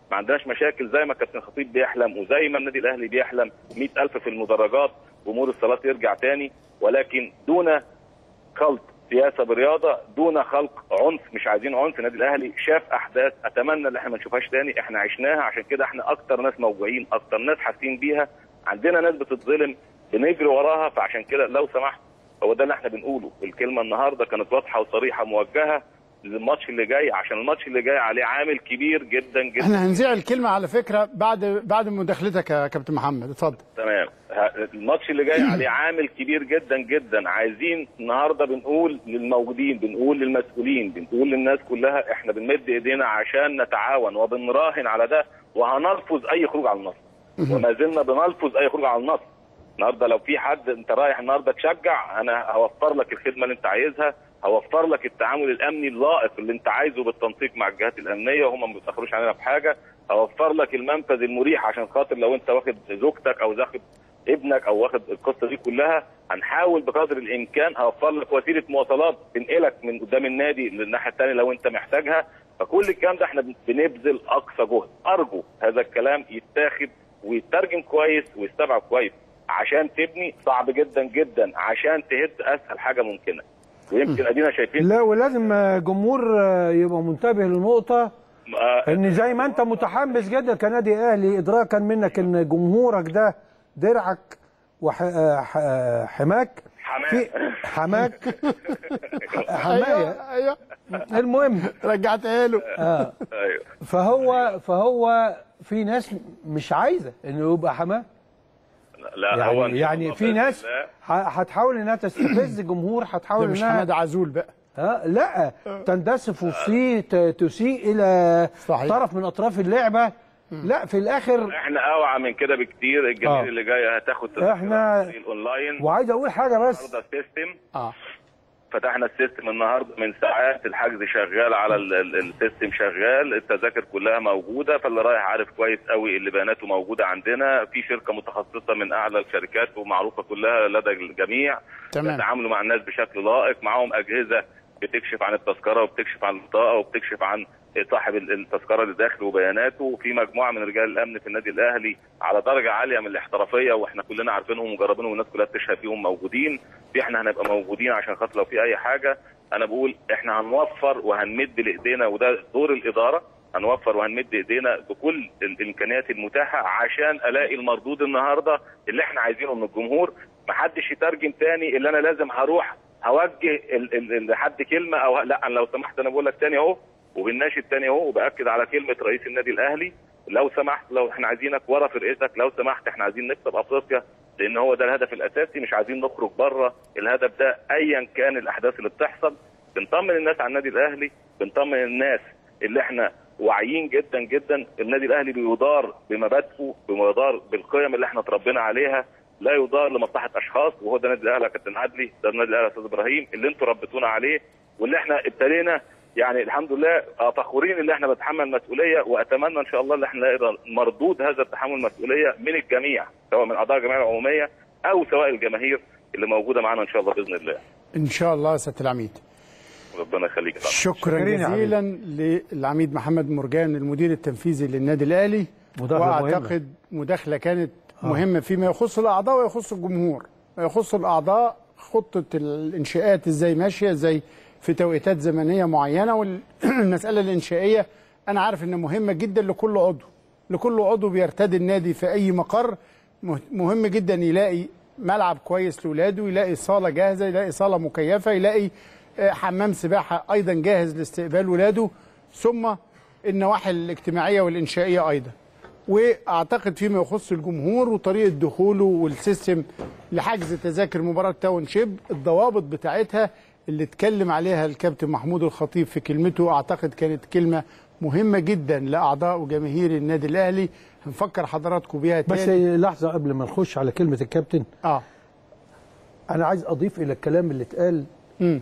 ما عندناش مشاكل زي ما كابتن خطيب بيحلم وزي ما النادي الاهلي بيحلم 100000 في المدرجات وامور الصلاه يرجع تاني ولكن دون خلط سياسه برياضه دون خلق عنف مش عايزين عنف النادي الاهلي شاف احداث اتمنى ان احنا ما نشوفهاش تاني احنا عشناها عشان كده احنا اكتر ناس موجوعين اكتر ناس حاسين بيها عندنا ناس بتتظلم بنجري وراها فعشان كده لو سمحت هو ده اللي احنا بنقوله الكلمه النهارده كانت واضحه وصريحه موجهه للماتش اللي جاي عشان الماتش اللي جاي عليه عامل كبير جدا جدا احنا هنذيع الكلمه على فكره بعد بعد مداخلتك يا كابتن محمد اتفضل تمام ه- الماتش اللي جاي عليه عامل كبير جدا جدا عايزين النهارده بنقول للموجودين بنقول للمسؤولين بنقول للناس كلها احنا بنمد ايدينا عشان نتعاون وبنراهن على ده وهنلفظ اي خروج على النصر وما زلنا بنلفظ اي خروج على النصر النهارده لو في حد انت رايح النهارده تشجع انا هوفر لك الخدمه اللي انت عايزها هوفر لك التعامل الامني اللائق اللي انت عايزه بالتنسيق مع الجهات الامنيه وهم ما بيتاخروش علينا بحاجه هوفر لك المنفذ المريح عشان خاطر لو انت واخد زوجتك او واخد ابنك او واخد القصه دي كلها هنحاول بقدر الامكان هوفر لك وسيله مواصلات تنقلك من قدام النادي للناحيه الثانيه لو انت محتاجها فكل الكلام ده احنا بنبذل اقصى جهد ارجو هذا الكلام يتاخد ويترجم كويس ويستوعب كويس عشان تبني صعب جدا جدا عشان تهد اسهل حاجه ممكنه ويمكن ادينا شايفين لا ولازم آه، جمهور آه، يبقى منتبه لنقطه آه، ان زي ما انت متحمس جدا كنادي اهلي ادراكا منك ان جمهورك ده درعك وحماك حماك. في حماك حمايه ايوه ايوه المهم رجعتها له آه ايوه فهو فهو في ناس مش عايزه انه يبقى حماه لا هو إن يعني شاء يعني الله في بإذن ناس الله ح- هتحاول انها تستفز الجمهور ده هتحاول مش انها حماد عزول بقى ها لا تندسف وفي ت- تسيء الى صحيح. طرف من اطراف اللعبه لا في الاخر احنا اوعى من كده بكتير الجماهير آه. اللي جايه هتاخد تذكرة إحنا- الاونلاين وعايز اقول حاجه بس النهارده السيستم اه فتحنا السيستم النهارده من ساعات الحجز شغال على ال- ال- السيستم شغال التذاكر كلها موجوده فاللي رايح عارف كويس قوي اللي بياناته موجوده عندنا في شركه متخصصه من اعلى الشركات ومعروفه كلها لدى الجميع تمام. بيتعاملوا مع الناس بشكل لائق معاهم اجهزه بتكشف عن التذكره وبتكشف عن البطاقه وبتكشف عن صاحب ال- التذكره اللي داخل وبياناته وفي مجموعه من رجال الامن في النادي الاهلي على درجه عاليه من الاحترافيه واحنا كلنا عارفينهم ومجربينهم والناس كلها بتشهد فيهم موجودين في احنا هنبقى موجودين عشان خاطر لو في اي حاجه انا بقول احنا هنوفر وهنمد لايدينا وده دور الاداره هنوفر وهنمد ايدينا بكل الامكانيات المتاحه عشان الاقي المردود النهارده اللي احنا عايزينه من الجمهور محدش يترجم تاني اللي انا لازم هروح هوجه ال- ال- لحد كلمه او لا انا لو سمحت انا بقول لك تاني اهو وبالناشد تاني اهو وباكد على كلمه رئيس النادي الاهلي لو سمحت لو احنا عايزينك ورا فرقتك لو سمحت احنا عايزين نكسب افريقيا لان هو ده الهدف الاساسي مش عايزين نخرج بره الهدف ده ايا كان الاحداث اللي بتحصل بنطمن الناس على النادي الاهلي بنطمن الناس اللي احنا واعيين جدا جدا النادي الاهلي بيدار بمبادئه بيدار بالقيم اللي احنا اتربينا عليها لا يدار لمصلحه اشخاص وهو ده النادي الاهلي يا كابتن عدلي ده النادي الاهلي يا استاذ ابراهيم اللي انتوا ربيتونا عليه واللي احنا ابتدينا يعني الحمد لله آه، فخورين ان احنا بنتحمل مسؤوليه واتمنى ان شاء الله ان احنا نلاقي مردود هذا التحمل المسؤوليه من الجميع سواء من اعضاء الجمعيه العموميه او سواء الجماهير اللي موجوده معانا ان شاء الله باذن الله ان شاء الله يا سياده العميد ربنا يخليك يا فندم. شكرا شكرين يا جزيلا للعميد محمد مرجان المدير التنفيذي للنادي الاهلي مداخلة واعتقد مداخله كانت مهمه فيما يخص الاعضاء ويخص الجمهور يخص الاعضاء خطه الانشاءات ازاي ماشيه ازاي في توقيتات زمنيه معينه والمساله الانشائيه انا عارف انها مهمه جدا لكل عضو لكل عضو بيرتدي النادي في اي مقر مه- مهم جدا يلاقي ملعب كويس لاولاده يلاقي صاله جاهزه يلاقي صاله مكيفه يلاقي آه، حمام سباحه ايضا جاهز لاستقبال ولاده ثم النواحي الاجتماعيه والانشائيه ايضا واعتقد فيما يخص الجمهور وطريقه دخوله والسيستم لحجز تذاكر مباراه تاون شيب الضوابط بتاعتها اللي اتكلم عليها الكابتن محمود الخطيب في كلمته اعتقد كانت كلمه مهمه جدا لاعضاء وجماهير النادي الاهلي هنفكر حضراتكم بيها بس تاني لحظه قبل ما نخش على كلمه الكابتن اه انا عايز اضيف الى الكلام اللي اتقال امم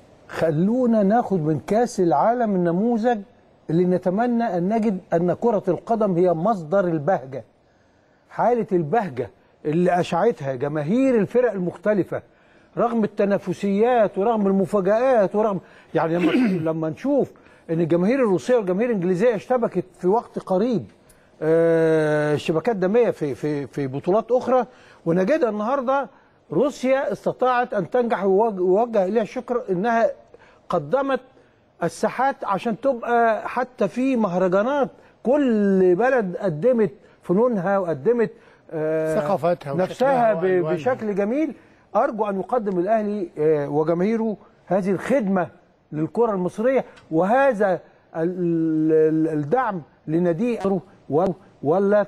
خلونا ناخد من كاس العالم النموذج اللي نتمنى ان نجد ان كره القدم هي مصدر البهجه حاله البهجه اللي اشعتها جماهير الفرق المختلفه رغم التنافسيات ورغم المفاجآت ورغم يعني لما لما نشوف ان الجماهير الروسيه والجماهير الانجليزيه اشتبكت في وقت قريب آه، شبكات دميه في في في بطولات اخرى ونجدها النهارده روسيا استطاعت ان تنجح ويوجه ويوجه اليها الشكر انها قدمت الساحات عشان تبقى حتى في مهرجانات كل بلد قدمت فنونها وقدمت آه، ثقافتها نفسها وشكلها ب- وألوانها. بشكل جميل ارجو ان يقدم الاهلي آه، وجماهيره هذه الخدمه للكره المصريه وهذا ال- ال- الدعم لناديه و- ولا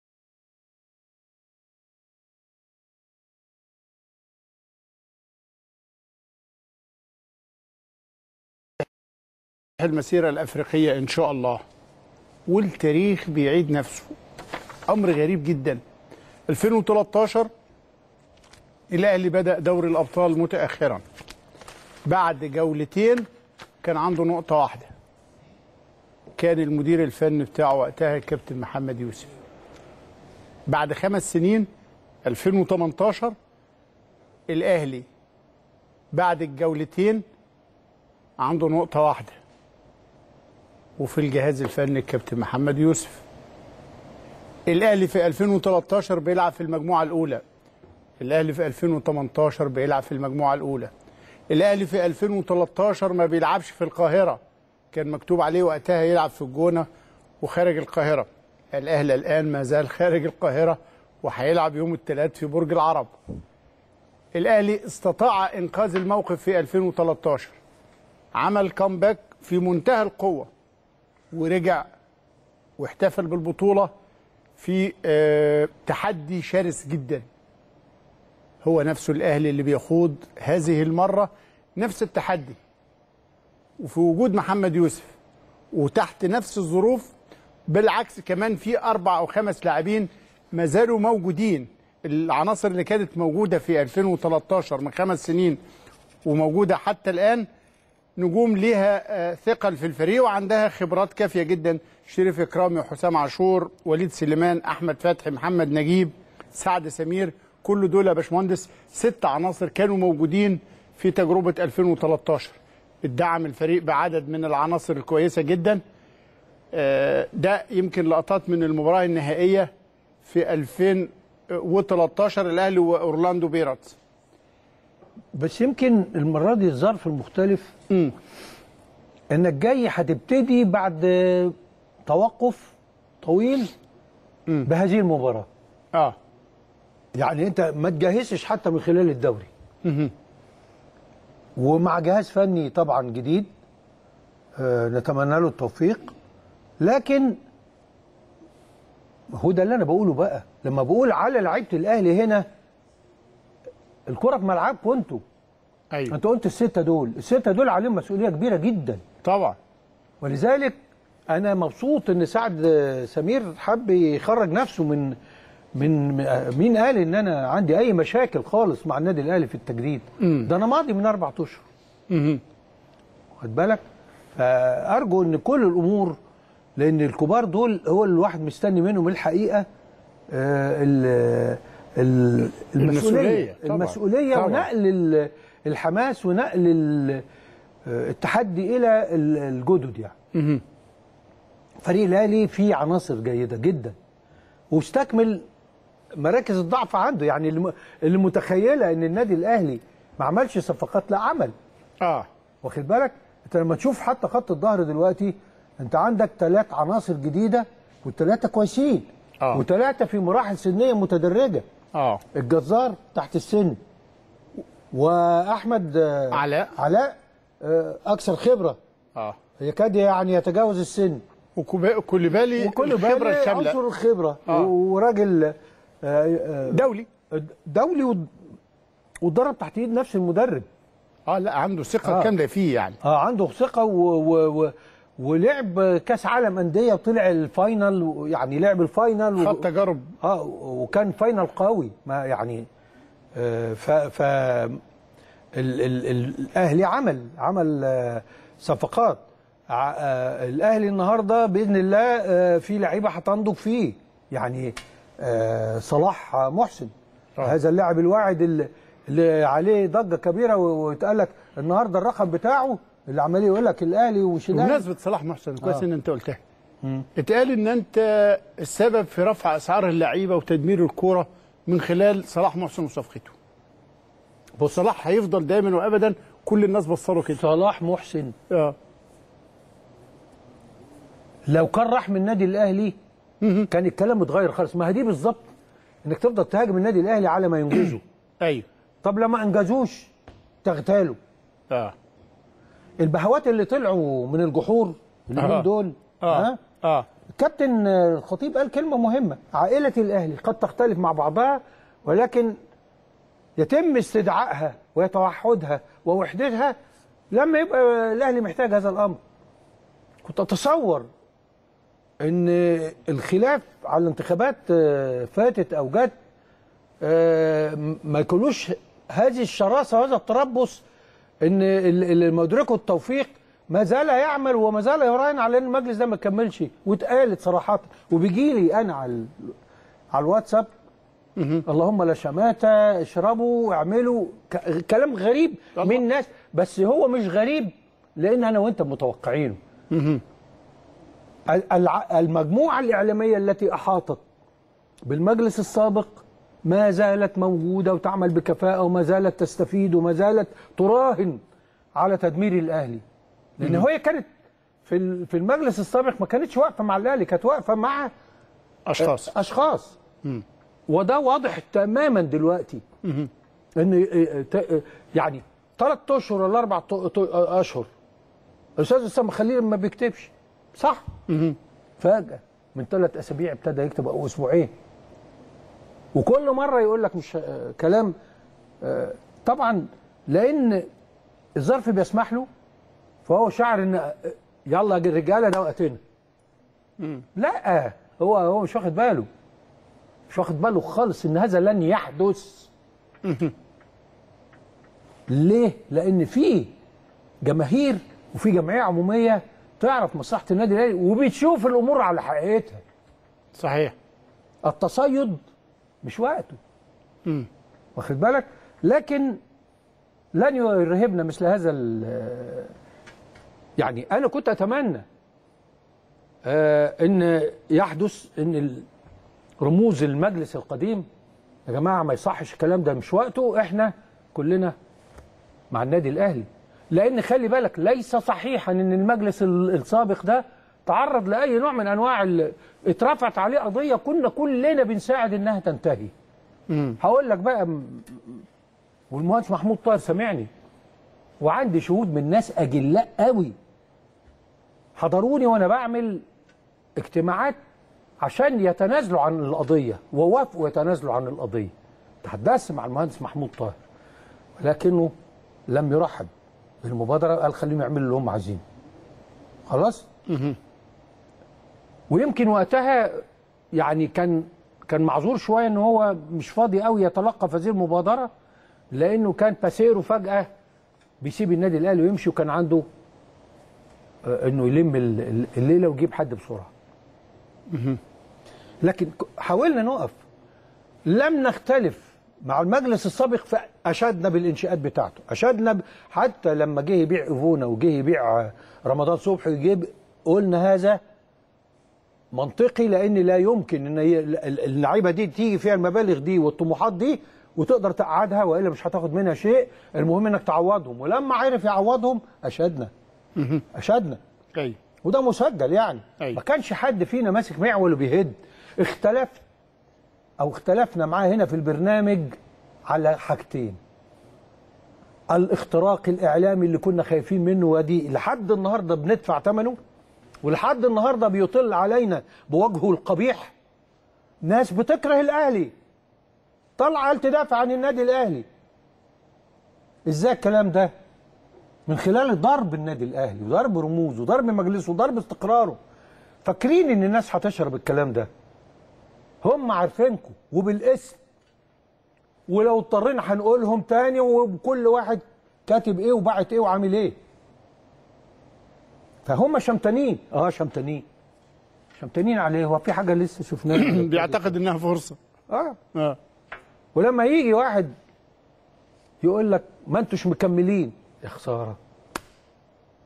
المسيرة الأفريقية إن شاء الله والتاريخ بيعيد نفسه أمر غريب جدا 2013 الأهلي بدأ دوري الأبطال متأخرا بعد جولتين كان عنده نقطة واحدة كان المدير الفني بتاعه وقتها الكابتن محمد يوسف بعد خمس سنين 2018 الأهلي بعد الجولتين عنده نقطة واحدة وفي الجهاز الفني الكابتن محمد يوسف الأهلي في 2013 بيلعب في المجموعة الأولى الأهلي في 2018 بيلعب في المجموعة الأولى الأهلي في 2013 ما بيلعبش في القاهرة كان مكتوب عليه وقتها يلعب في الجونة وخارج القاهرة الأهلي الآن ما زال خارج القاهرة وهيلعب يوم الثلاث في برج العرب الأهلي استطاع إنقاذ الموقف في 2013 عمل كامباك في منتهى القوة ورجع واحتفل بالبطولة في آه، تحدي شرس جدا هو نفسه الأهلي اللي بيخوض هذه المرة نفس التحدي وفي وجود محمد يوسف وتحت نفس الظروف بالعكس كمان في أربع أو خمس لاعبين ما زالوا موجودين العناصر اللي كانت موجودة في 2013 من خمس سنين وموجودة حتى الآن نجوم ليها آه، ثقل في الفريق وعندها خبرات كافيه جدا شريف اكرامي وحسام عاشور وليد سليمان احمد فتحي محمد نجيب سعد سمير كل دول يا باشمهندس ست عناصر كانوا موجودين في تجربه 2013 ادعم الفريق بعدد من العناصر الكويسه جدا آه، ده يمكن لقطات من المباراه النهائيه في 2013 الاهلي واورلاندو بيراتس بس يمكن المره دي الظرف المختلف امم انك جاي هتبتدي بعد توقف طويل بهذه المباراه اه يعني انت ما تجهزش حتى من خلال الدوري مهم. ومع جهاز فني طبعا جديد آه، نتمنى له التوفيق لكن هو ده اللي انا بقوله بقى لما بقول على لعيبه الاهلي هنا الكره في ملعبكم انتوا ايوه انت قلت السته دول السته دول عليهم مسؤوليه كبيره جدا طبعا ولذلك انا مبسوط ان سعد سمير حب يخرج نفسه من من مين قال ان انا عندي اي مشاكل خالص مع النادي الاهلي في التجديد ده انا ماضي من اربع اشهر مهم. واخد بالك فارجو ان كل الامور لان الكبار دول هو اللي الواحد مستني منهم الحقيقه آه، ال- ال- المسؤولية المسؤوليه طبعاً. المسؤوليه طبعاً. ونقل ال- الحماس ونقل ال- آه، التحدي الى ال- الجدد يعني مهم. فريق الاهلي فيه عناصر جيده جدا واستكمل مراكز الضعف عنده يعني اللي م- اللي متخيله ان النادي الاهلي ما عملش صفقات لا عمل اه واخد بالك انت لما تشوف حتى خط الظهر دلوقتي انت عندك ثلاث عناصر جديده والثلاثه كويسين آه. وثلاثه في مراحل سنيه متدرجه اه الجزار تحت السن واحمد آه، علاء. علاء آه، اكثر خبره اه يكاد يعني يتجاوز السن وكوليبالي وكل الخبره بالي الشامله عنصر الخبره آه. وراجل آه، آه، دولي دولي ود- واتدرب تحت ايد نفس المدرب اه لا عنده ثقه آه. كامله فيه يعني اه عنده ثقه و... و... و... ولعب كاس عالم انديه وطلع الفاينل و- يعني لعب الفاينل و... خد تجارب اه وكان فاينل قوي ما يعني آه ف ف ال... ال... ال... الاهلي عمل عمل آه صفقات ع- آه الاهلي النهارده باذن الله آه في لعيبه هتنضج فيه يعني آه صلاح محسن آه. هذا اللاعب الواعد اللي, اللي عليه ضجه كبيره و- ويتقال لك النهارده الرقم بتاعه اللي عمال يقول لك الاهلي ومش الاهلي بمناسبه صلاح محسن كويس آه. ان انت قلتها اتقال ان انت السبب في رفع اسعار اللعيبه وتدمير الكوره من خلال صلاح محسن وصفقته بص صلاح هيفضل دايما وابدا كل الناس بصروا كده صلاح محسن اه لو كان راح من النادي الاهلي كان الكلام اتغير خالص ما هي دي بالظبط انك تفضل تهاجم النادي الاهلي على ما ينجزه ايوه طب لما انجزوش تغتاله اه البهوات اللي طلعوا من الجحور اليومين آه. دول اه ها اه الكابتن الخطيب قال كلمة مهمة عائلة الأهلي قد تختلف مع بعضها ولكن يتم استدعائها وتوحدها ووحدتها لما يبقى الأهلي محتاج هذا الأمر كنت أتصور أن الخلاف على الانتخابات آه، فاتت أو جت آه، م- ما يكونوش هذه الشراسة وهذا التربص ان ال- اللي مدركه التوفيق ما زال يعمل وما زال يراهن على ان المجلس ده ما كملش واتقالت صراحه وبيجي لي انا على ال- على الواتساب اللهم لا شماتة اشربوا اعملوا ك- كلام غريب من ناس بس هو مش غريب لان انا وانت متوقعينه ال- الع- المجموعه الاعلاميه التي احاطت بالمجلس السابق ما زالت موجوده وتعمل بكفاءه وما زالت تستفيد وما زالت تراهن على تدمير الاهلي لان هي كانت في ال- في المجلس السابق ما كانتش واقفه مع الاهلي كانت واقفه مع اشخاص اشخاص وده واضح تماما دلوقتي ان إيه، ت- يعني ثلاث اشهر ولا اربع ط- ط- اشهر الاستاذ اسامه خليل ما بيكتبش صح فجاه من ثلاث اسابيع ابتدى يكتب او اسبوعين وكل مره يقول لك مش آه، كلام آه، طبعا لان الظرف بيسمح له فهو شعر ان آه، يلا يا رجاله ده وقتنا لا هو هو مش واخد باله مش واخد باله خالص ان هذا لن يحدث ليه؟ لان في جماهير وفي جمعيه عموميه تعرف مصلحه النادي الاهلي وبتشوف الامور على حقيقتها صحيح التصيد مش وقته واخد بالك لكن لن يرهبنا مثل هذا ال- يعني انا كنت اتمنى آه، ان يحدث ان ال- رموز المجلس القديم يا جماعه ما يصحش الكلام ده مش وقته احنا كلنا مع النادي الاهلي لان خلي بالك ليس صحيحا ان المجلس ال- السابق ده تعرض لاي نوع من انواع ال- اترفعت عليه قضيه كنا كلنا بنساعد انها تنتهي هقول لك بقى م- والمهندس محمود طاهر سامعني وعندي شهود من ناس اجلاء قوي حضروني وانا بعمل اجتماعات عشان يتنازلوا عن القضيه ووافقوا يتنازلوا عن القضيه تحدثت مع المهندس محمود طاهر ولكنه لم يرحب بالمبادره قال خليهم يعملوا اللي هم عايزينه خلاص ويمكن وقتها يعني كان كان معذور شويه ان هو مش فاضي قوي يتلقى في هذه المبادره لانه كان باسيرو فجاه بيسيب النادي الاهلي ويمشي وكان عنده آه، انه يلم ال- ال- الليله ويجيب حد بسرعه لكن ك- حاولنا نقف لم نختلف مع المجلس السابق فاشدنا بالانشاءات بتاعته اشدنا ب... حتى لما جه يبيع ايفونا وجه يبيع آه، رمضان صبحي ويجيب قلنا هذا منطقي لان لا يمكن ان هي ال- ال- اللعيبه دي تيجي فيها المبالغ دي والطموحات دي وتقدر تقعدها والا مش هتاخد منها شيء المهم انك تعوضهم ولما عرف يعوضهم اشدنا اشدنا ايوه وده مسجل يعني أيوة. ما كانش حد فينا ماسك معول وبيهد اختلف او اختلفنا معاه هنا في البرنامج على حاجتين الاختراق الاعلامي اللي كنا خايفين منه ودي لحد النهارده بندفع ثمنه ولحد النهارده بيطل علينا بوجهه القبيح ناس بتكره الاهلي طالعه قال تدافع عن النادي الاهلي ازاي الكلام ده من خلال ضرب النادي الاهلي وضرب رموزه وضرب مجلسه وضرب استقراره فاكرين ان الناس هتشرب الكلام ده هم عارفينكم وبالاسم ولو اضطرينا هنقولهم تاني وكل واحد كاتب ايه وبعت ايه وعامل ايه فهم شمتانين اه شمتانين شمتانين عليه هو في حاجه لسه شفناها بيعتقد انها فرصه اه اه ولما يجي واحد يقول لك ما انتوش مكملين يا خساره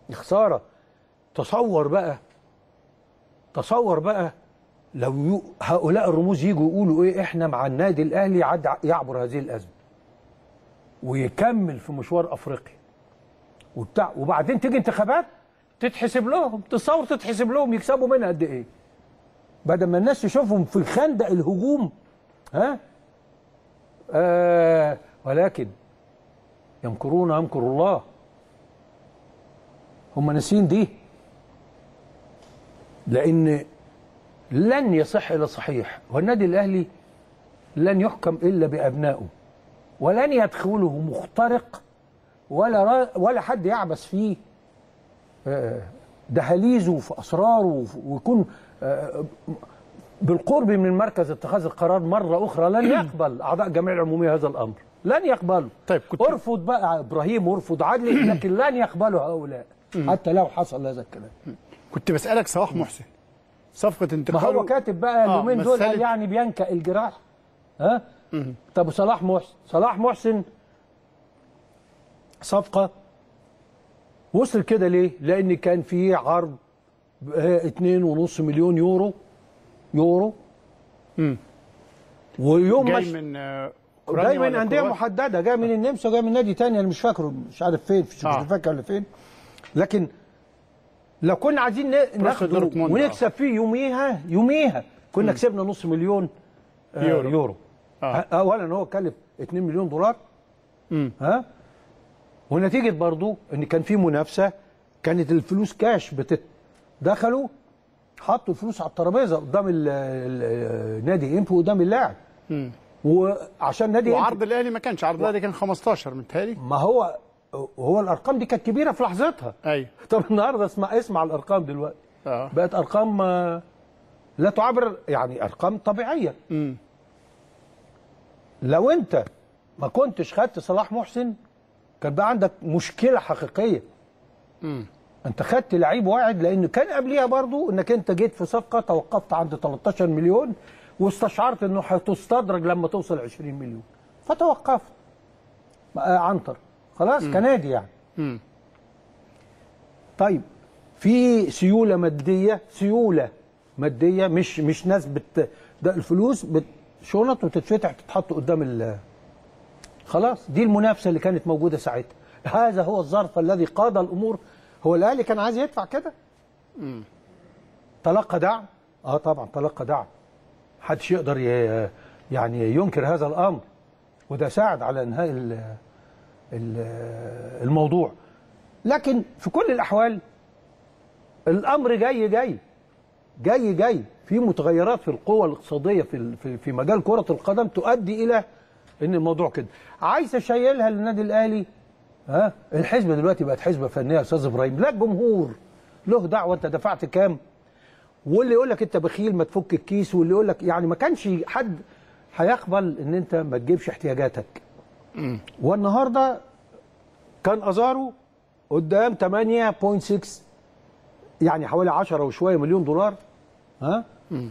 خساره تصور بقى تصور بقى لو يو هؤلاء الرموز يجوا يقولوا ايه احنا مع النادي الاهلي عد يعبر هذه الازمه ويكمل في مشوار افريقيا وبتاع وبعدين تيجي انتخابات تتحسب لهم تصور تتحسب لهم يكسبوا منها قد ايه بدل ما الناس تشوفهم في خندق الهجوم ها آه ولكن يمكرون يمكر الله هم ناسين دي لان لن يصح الا صحيح والنادي الاهلي لن يحكم الا بابنائه ولن يدخله مخترق ولا را ولا حد يعبث فيه آه، دهاليزه في اسراره ويكون آه، بالقرب من مركز اتخاذ القرار مره اخرى لن يقبل اعضاء الجمعيه العموميه هذا الامر لن يقبلوا طيب كنت ارفض بقى ابراهيم وارفض عدلي لكن لن يقبلوا هؤلاء حتى لو حصل هذا الكلام كنت بسالك صلاح محسن صفقه ما انتقاله هو كاتب بقى آه، اليومين دول مثلت- قال يعني بينكأ الجراح ها طب صلاح محسن صلاح محسن صفقة وصل كده ليه؟ لأن كان في عرض آه، اتنين ونص مليون يورو يورو مم. ويوم جاي مش من آه، أوكرانيا جاي من ولا أندية كرواتيا؟ محددة جاي من النمسا وجاي من نادي تاني أنا مش فاكره مش عارف فين مش آه. مش فاكر ولا فين لكن لو كنا عايزين ن- ناخده دورتموند، ونكسب فيه يوميها يوميها كنا كسبنا نص مليون آه، يورو. يورو آه. اولا هو كلف 2 مليون دولار مم. ها ونتيجه برضو ان كان في منافسه كانت الفلوس كاش بتت دخلوا حطوا الفلوس على الترابيزه قدام ال- ال- نادي امبو قدام اللاعب مم. وعشان نادي إمبو- وعرض الاهلي ما كانش عرض الاهلي كان 15 متهيألي ما هو هو الارقام دي كانت كبيره في لحظتها ايوه طب النهارده اسمع اسمع الارقام دلوقتي اه بقت ارقام آه، لا تعبر يعني ارقام طبيعيه مم. لو انت ما كنتش خدت صلاح محسن كان بقى عندك مشكله حقيقيه مم. انت خدت لعيب واحد لان كان قبليها برضو انك انت جيت في صفقه توقفت عند 13 مليون واستشعرت انه هتستدرج لما توصل 20 مليون فتوقفت آه، عنتر خلاص كنادي يعني مم. طيب في سيوله ماديه سيوله ماديه مش مش ناس بت ده الفلوس بتشنط وتتفتح تتحط قدام ال خلاص دي المنافسه اللي كانت موجوده ساعتها هذا هو الظرف الذي قاد الامور هو الاهلي كان عايز يدفع كده تلقى دعم اه طبعا تلقى دعم محدش يقدر ي- يعني ينكر هذا الامر وده ساعد على انهاء ال- ال- الموضوع لكن في كل الاحوال الامر جاي جاي جاي جاي في متغيرات في القوى الاقتصاديه في ال- في في مجال كره القدم تؤدي الى ان الموضوع كده عايز اشيلها للنادي الاهلي ها الحزبه دلوقتي بقت حزبه فنيه يا استاذ ابراهيم لا الجمهور له دعوه انت دفعت كام واللي يقول لك انت بخيل ما تفك الكيس واللي يقول لك يعني ما كانش حد هيقبل ان انت ما تجيبش احتياجاتك والنهارده كان ازارو قدام 8.6 يعني حوالي 10 وشويه مليون دولار ها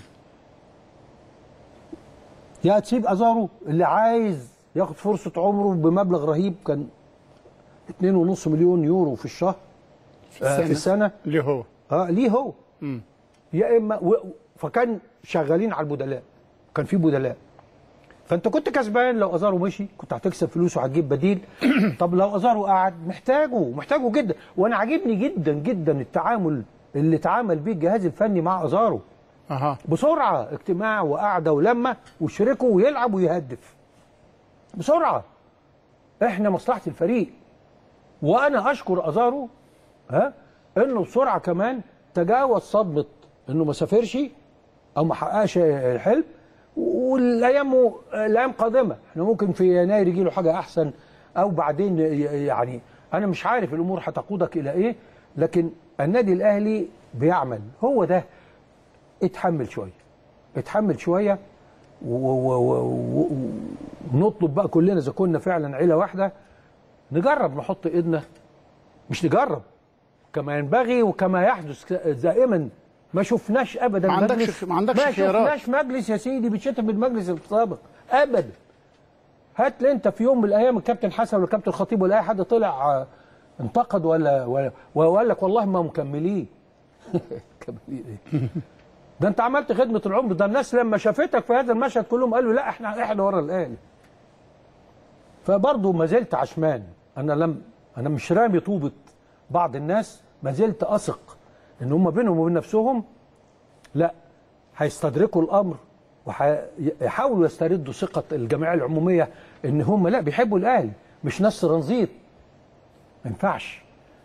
يا تسيب ازارو اللي عايز ياخد فرصه عمره بمبلغ رهيب كان 2.5 مليون يورو في الشهر آه، في السنه اللي هو اه ليه هو مم. يا اما و... فكان شغالين على البدلاء كان في بدلاء فانت كنت كسبان لو ازارو مشي كنت هتكسب فلوس وهتجيب بديل طب لو ازارو قعد محتاجه محتاجه جدا وانا عاجبني جدا جدا التعامل اللي اتعامل بيه الجهاز الفني مع ازارو اها بسرعه اجتماع وقعده ولمه وشركه ويلعب ويهدف بسرعه احنا مصلحه الفريق وانا اشكر ازارو ها انه بسرعه كمان تجاوز صدمه انه ما سافرش او ما حققش الحلم والايام الايام قادمه احنا ممكن في يناير يجي له حاجه احسن او بعدين يعني انا مش عارف الامور هتقودك الى ايه لكن النادي الاهلي بيعمل هو ده اتحمل شويه اتحمل شويه و- و- و- و- ونطلب بقى كلنا اذا كنا فعلا عيله واحده نجرب نحط ايدنا مش نجرب كما ينبغي وكما يحدث دائما ما شفناش ابدا ما عندكش- مجلس ما عندكش ما خيارات. شفناش مجلس يا سيدي بيتشتم بالمجلس السابق ابدا هات لي انت في يوم من الايام الكابتن حسن ولا الكابتن الخطيب ولا اي حد طلع آه، انتقد ولا ولا وقال لك والله ما مكملين مكملين ايه ده انت عملت خدمه العمر ده الناس لما شافتك في هذا المشهد كلهم قالوا لا احنا احنا ورا الاهلي فبرضه ما زلت عشمان انا لم انا مش رامي طوبه بعض الناس ما زلت اثق ان هم بينهم وبين نفسهم لا هيستدركوا الامر وهيحاولوا يستردوا ثقه الجمعيه العموميه ان هم لا بيحبوا الاهلي مش ناس ترانزيت ما ينفعش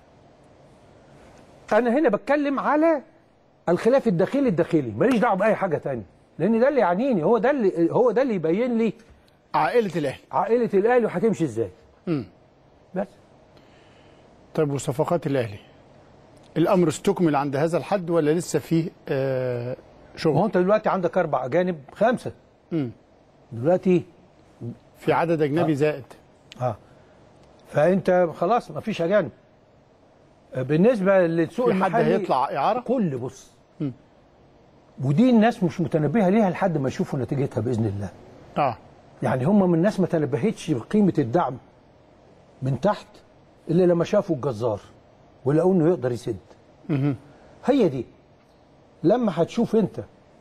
انا هنا بتكلم على الخلاف الداخلي الداخلي ماليش دعوه باي حاجه تانية لان ده اللي يعنيني هو ده اللي هو ده اللي يبين لي عائله الاهلي عائله الاهلي وهتمشي ازاي مم. بس طيب وصفقات الاهلي الامر استكمل عند هذا الحد ولا لسه فيه آه ما هو شغل انت دلوقتي عندك اربع اجانب خمسه مم. دلوقتي في عدد اجنبي زائد اه فانت خلاص ما فيش اجانب بالنسبه للسوق في حد المحلي هيطلع اعاره كل بص مم. ودي الناس مش متنبهه ليها لحد ما يشوفوا نتيجتها باذن الله اه يعني هم من الناس ما تنبهتش بقيمه الدعم من تحت الا لما شافوا الجزار ولقوا انه يقدر يسد مهم. هي دي لما هتشوف انت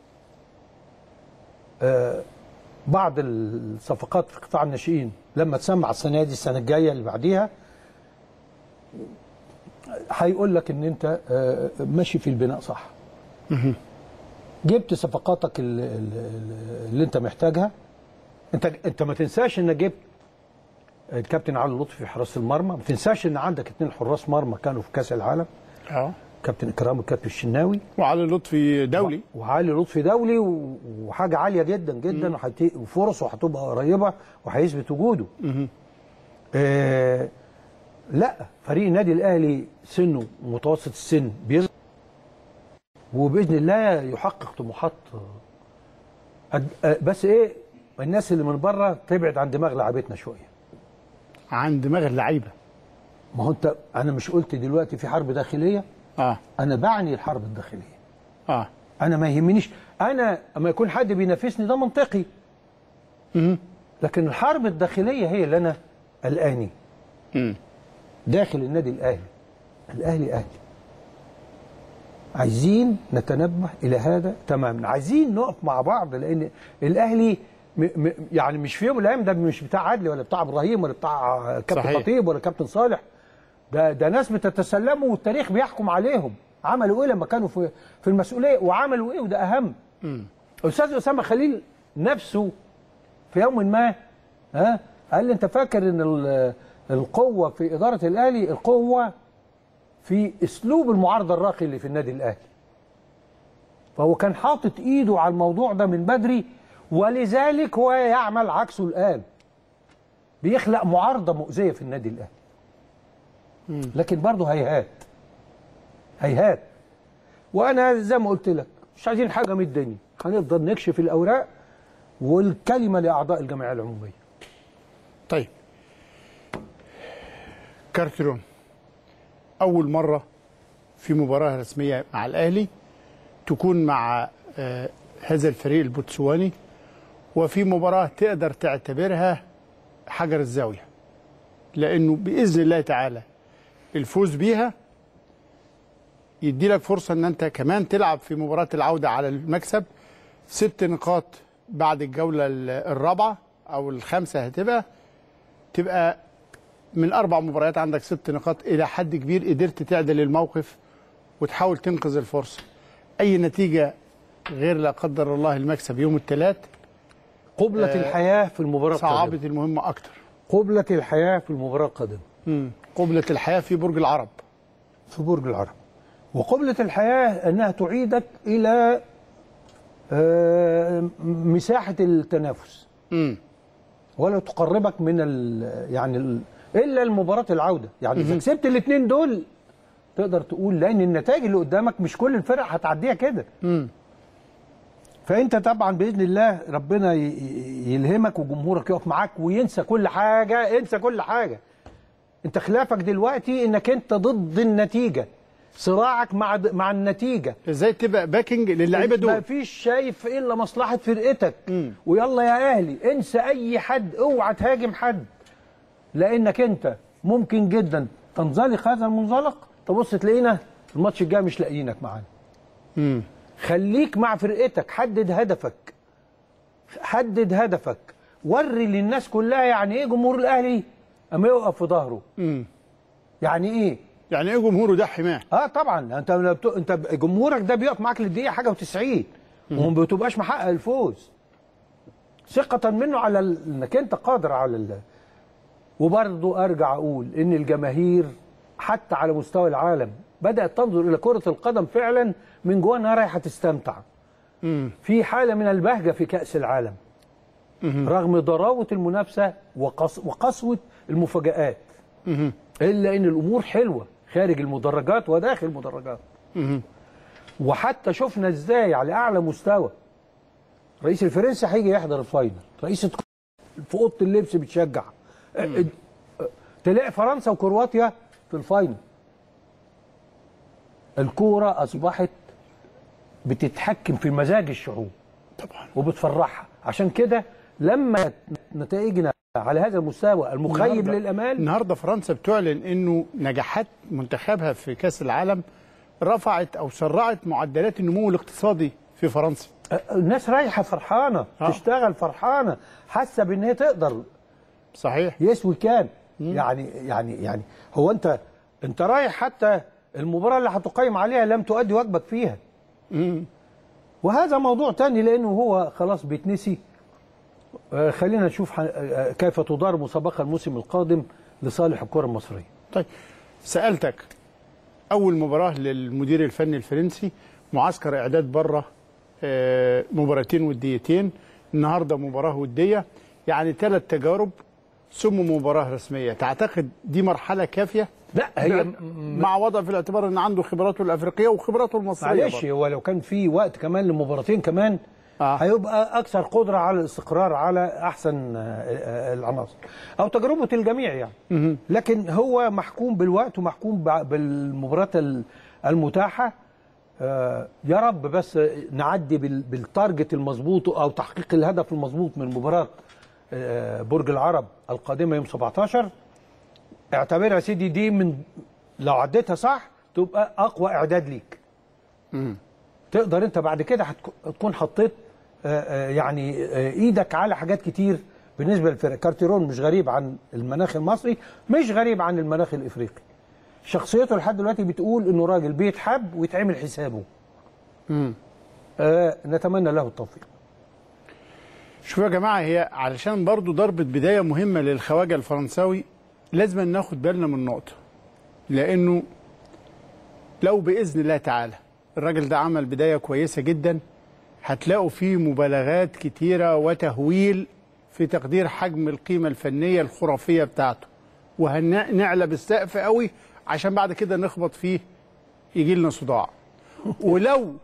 آه بعض الصفقات في قطاع الناشئين لما تسمع السنه دي السنه الجايه اللي بعديها هيقول لك ان انت آه ماشي في البناء صح جبت صفقاتك اللي, اللي انت محتاجها انت انت ما تنساش انك جبت الكابتن علي لطفي في حراسه المرمى ما تنساش ان عندك اثنين حراس مرمى كانوا في كاس العالم اه كابتن اكرام والكابتن الشناوي وعلي لطفي دولي وعلي لطفي دولي و- وحاجه عاليه جدا جدا وهت- وفرصه هتبقى قريبه وهيثبت وجوده. آه لا فريق النادي الاهلي سنه متوسط السن بيظهر وباذن الله يحقق طموحات آه، أد- آه، بس ايه الناس اللي من بره تبعد عن دماغ لعبتنا شويه. عن دماغ اللعيبه ما هو انت انا مش قلت دلوقتي في حرب داخليه اه انا بعني الحرب الداخليه. اه انا ما يهمنيش انا اما يكون حد بينافسني ده منطقي مهم. لكن الحرب الداخليه هي اللي انا قلقاني مم. داخل النادي الاهلي الاهلي اهلي عايزين نتنبه الى هذا تماما عايزين نقف مع بعض لان الاهلي م م يعني مش في يوم من الايام ده مش بتاع عدلي ولا بتاع ابراهيم ولا بتاع كابتن صحيح. خطيب ولا كابتن صالح ده ده ناس بتتسلموا والتاريخ بيحكم عليهم عملوا ايه لما كانوا في في المسؤوليه وعملوا ايه وده اهم استاذ اسامه خليل نفسه في يوم ما ها قال لي انت فاكر ان ال- القوه في اداره الاهلي القوه في اسلوب المعارضه الراقي اللي في النادي الاهلي فهو كان حاطط ايده على الموضوع ده من بدري ولذلك هو يعمل عكسه الان بيخلق معارضه مؤذيه في النادي الاهلي لكن برضه هيهات هيهات وانا زي ما قلت لك مش عايزين حاجه من الدنيا هنفضل نكشف الاوراق والكلمه لاعضاء الجمعيه العموميه طيب كارترون اول مره في مباراه رسميه مع الاهلي تكون مع آه هذا الفريق البوتسواني وفي مباراه تقدر تعتبرها حجر الزاويه لانه باذن الله تعالى الفوز بيها يدي لك فرصه ان انت كمان تلعب في مباراه العوده على المكسب ست نقاط بعد الجوله ال- الرابعه او الخامسه هتبقى تبقى من اربع مباريات عندك ست نقاط الى حد كبير قدرت تعدل الموقف وتحاول تنقذ الفرصه اي نتيجه غير لا قدر الله المكسب يوم الثلاث قبلة آه، الحياة في المباراة القادمة صعبت المهمه اكتر قبلة الحياة في المباراة القادمة مم. قبله الحياه في برج العرب في برج العرب وقبلة الحياة أنها تعيدك إلى آه، مساحة التنافس مم. ولا تقربك من ال يعني ال إلا المباراة العودة يعني إذا كسبت الاثنين دول تقدر تقول لأن النتائج اللي قدامك مش كل الفرق هتعديها كده مم. فانت طبعا باذن الله ربنا ي- ي- يلهمك وجمهورك يقف معاك وينسى كل حاجه انسى كل حاجه انت خلافك دلوقتي انك انت ضد النتيجه صراعك مع د- مع النتيجه ازاي تبقى باكينج للعيبه ما دول فيش شايف الا مصلحه فرقتك مم. ويلا يا اهلي انسى اي حد اوعى تهاجم حد لانك انت ممكن جدا تنزلق هذا المنزلق تبص تلاقينا الماتش الجاي مش لاقيينك معانا مم. خليك مع فرقتك حدد هدفك حدد هدفك وري للناس كلها يعني ايه جمهور الاهلي اما يقف في ظهره مم. يعني ايه يعني ايه جمهوره ده حماه اه طبعا انت لما بت... انت جمهورك ده بيقف معاك للدقيقه حاجه و90 وما بتبقاش محقق الفوز ثقة منه على ال... انك انت قادر على ال... وبرضه ارجع اقول ان الجماهير حتى على مستوى العالم بدات تنظر الى كرة القدم فعلا من جوه انها رايحه تستمتع. مم. في حالة من البهجة في كأس العالم رغم ضراوة المنافسة وقس... وقسوة المفاجآت مم. إلا إن الأمور حلوة خارج المدرجات وداخل المدرجات مم. وحتى شفنا إزاي على أعلى مستوى رئيس الفرنسي هيجي يحضر الفاينل رئيس في أوضة اللبس بتشجع أ- أ- تلاقي فرنسا وكرواتيا في الفاينل الكورة أصبحت بتتحكم في مزاج الشعوب طبعا وبتفرحها عشان كده لما نتائجنا على هذا المستوى المخيب النهاردة- للامال النهارده فرنسا بتعلن انه نجاحات منتخبها في كاس العالم رفعت او سرعت معدلات النمو الاقتصادي في فرنسا الناس رايحه فرحانه آه. تشتغل فرحانه حاسه بان هي تقدر صحيح يسوي كان يعني يعني يعني هو انت انت رايح حتى المباراه اللي هتقيم عليها لم تؤدي واجبك فيها مم. وهذا موضوع تاني لانه هو خلاص بيتنسي آه، خلينا نشوف ح- آه، كيف تدار مسابقه الموسم القادم لصالح الكره المصريه طيب سالتك اول مباراه للمدير الفني الفرنسي معسكر اعداد بره آه، مباراتين وديتين النهارده مباراه وديه يعني ثلاث تجارب ثم مباراه رسميه تعتقد دي مرحله كافيه لا هي مع وضع في الاعتبار ان عنده خبراته الافريقيه وخبراته المصريه معلش برضه. هو لو كان في وقت كمان لمباراتين كمان آه. هيبقى اكثر قدره على الاستقرار على احسن آه، آه، العناصر او تجربه الجميع يعني لكن هو محكوم بالوقت ومحكوم بع- بالمباريات ال- المتاحه آه، يا رب بس نعدي بال- بالتارجت المظبوط او تحقيق الهدف المظبوط من مباراه آه، برج العرب القادمه يوم 17 اعتبرها يا سيدي دي من لو عديتها صح تبقى اقوى اعداد ليك تقدر انت بعد كده هتك- هتكون حطيت آه، آه، يعني آه، ايدك على حاجات كتير بالنسبه للفرق كارتيرون مش غريب عن المناخ المصري مش غريب عن المناخ الافريقي شخصيته لحد دلوقتي بتقول انه راجل بيتحب ويتعمل حسابه آه نتمنى له التوفيق شوفوا يا جماعه هي علشان برضو ضربه بدايه مهمه للخواجه الفرنساوي لازم ناخد بالنا من نقطه لانه لو باذن الله تعالى الراجل ده عمل بدايه كويسه جدا هتلاقوا فيه مبالغات كتيره وتهويل في تقدير حجم القيمه الفنيه الخرافيه بتاعته وهنعلى بالسقف قوي عشان بعد كده نخبط فيه يجي لنا صداع ولو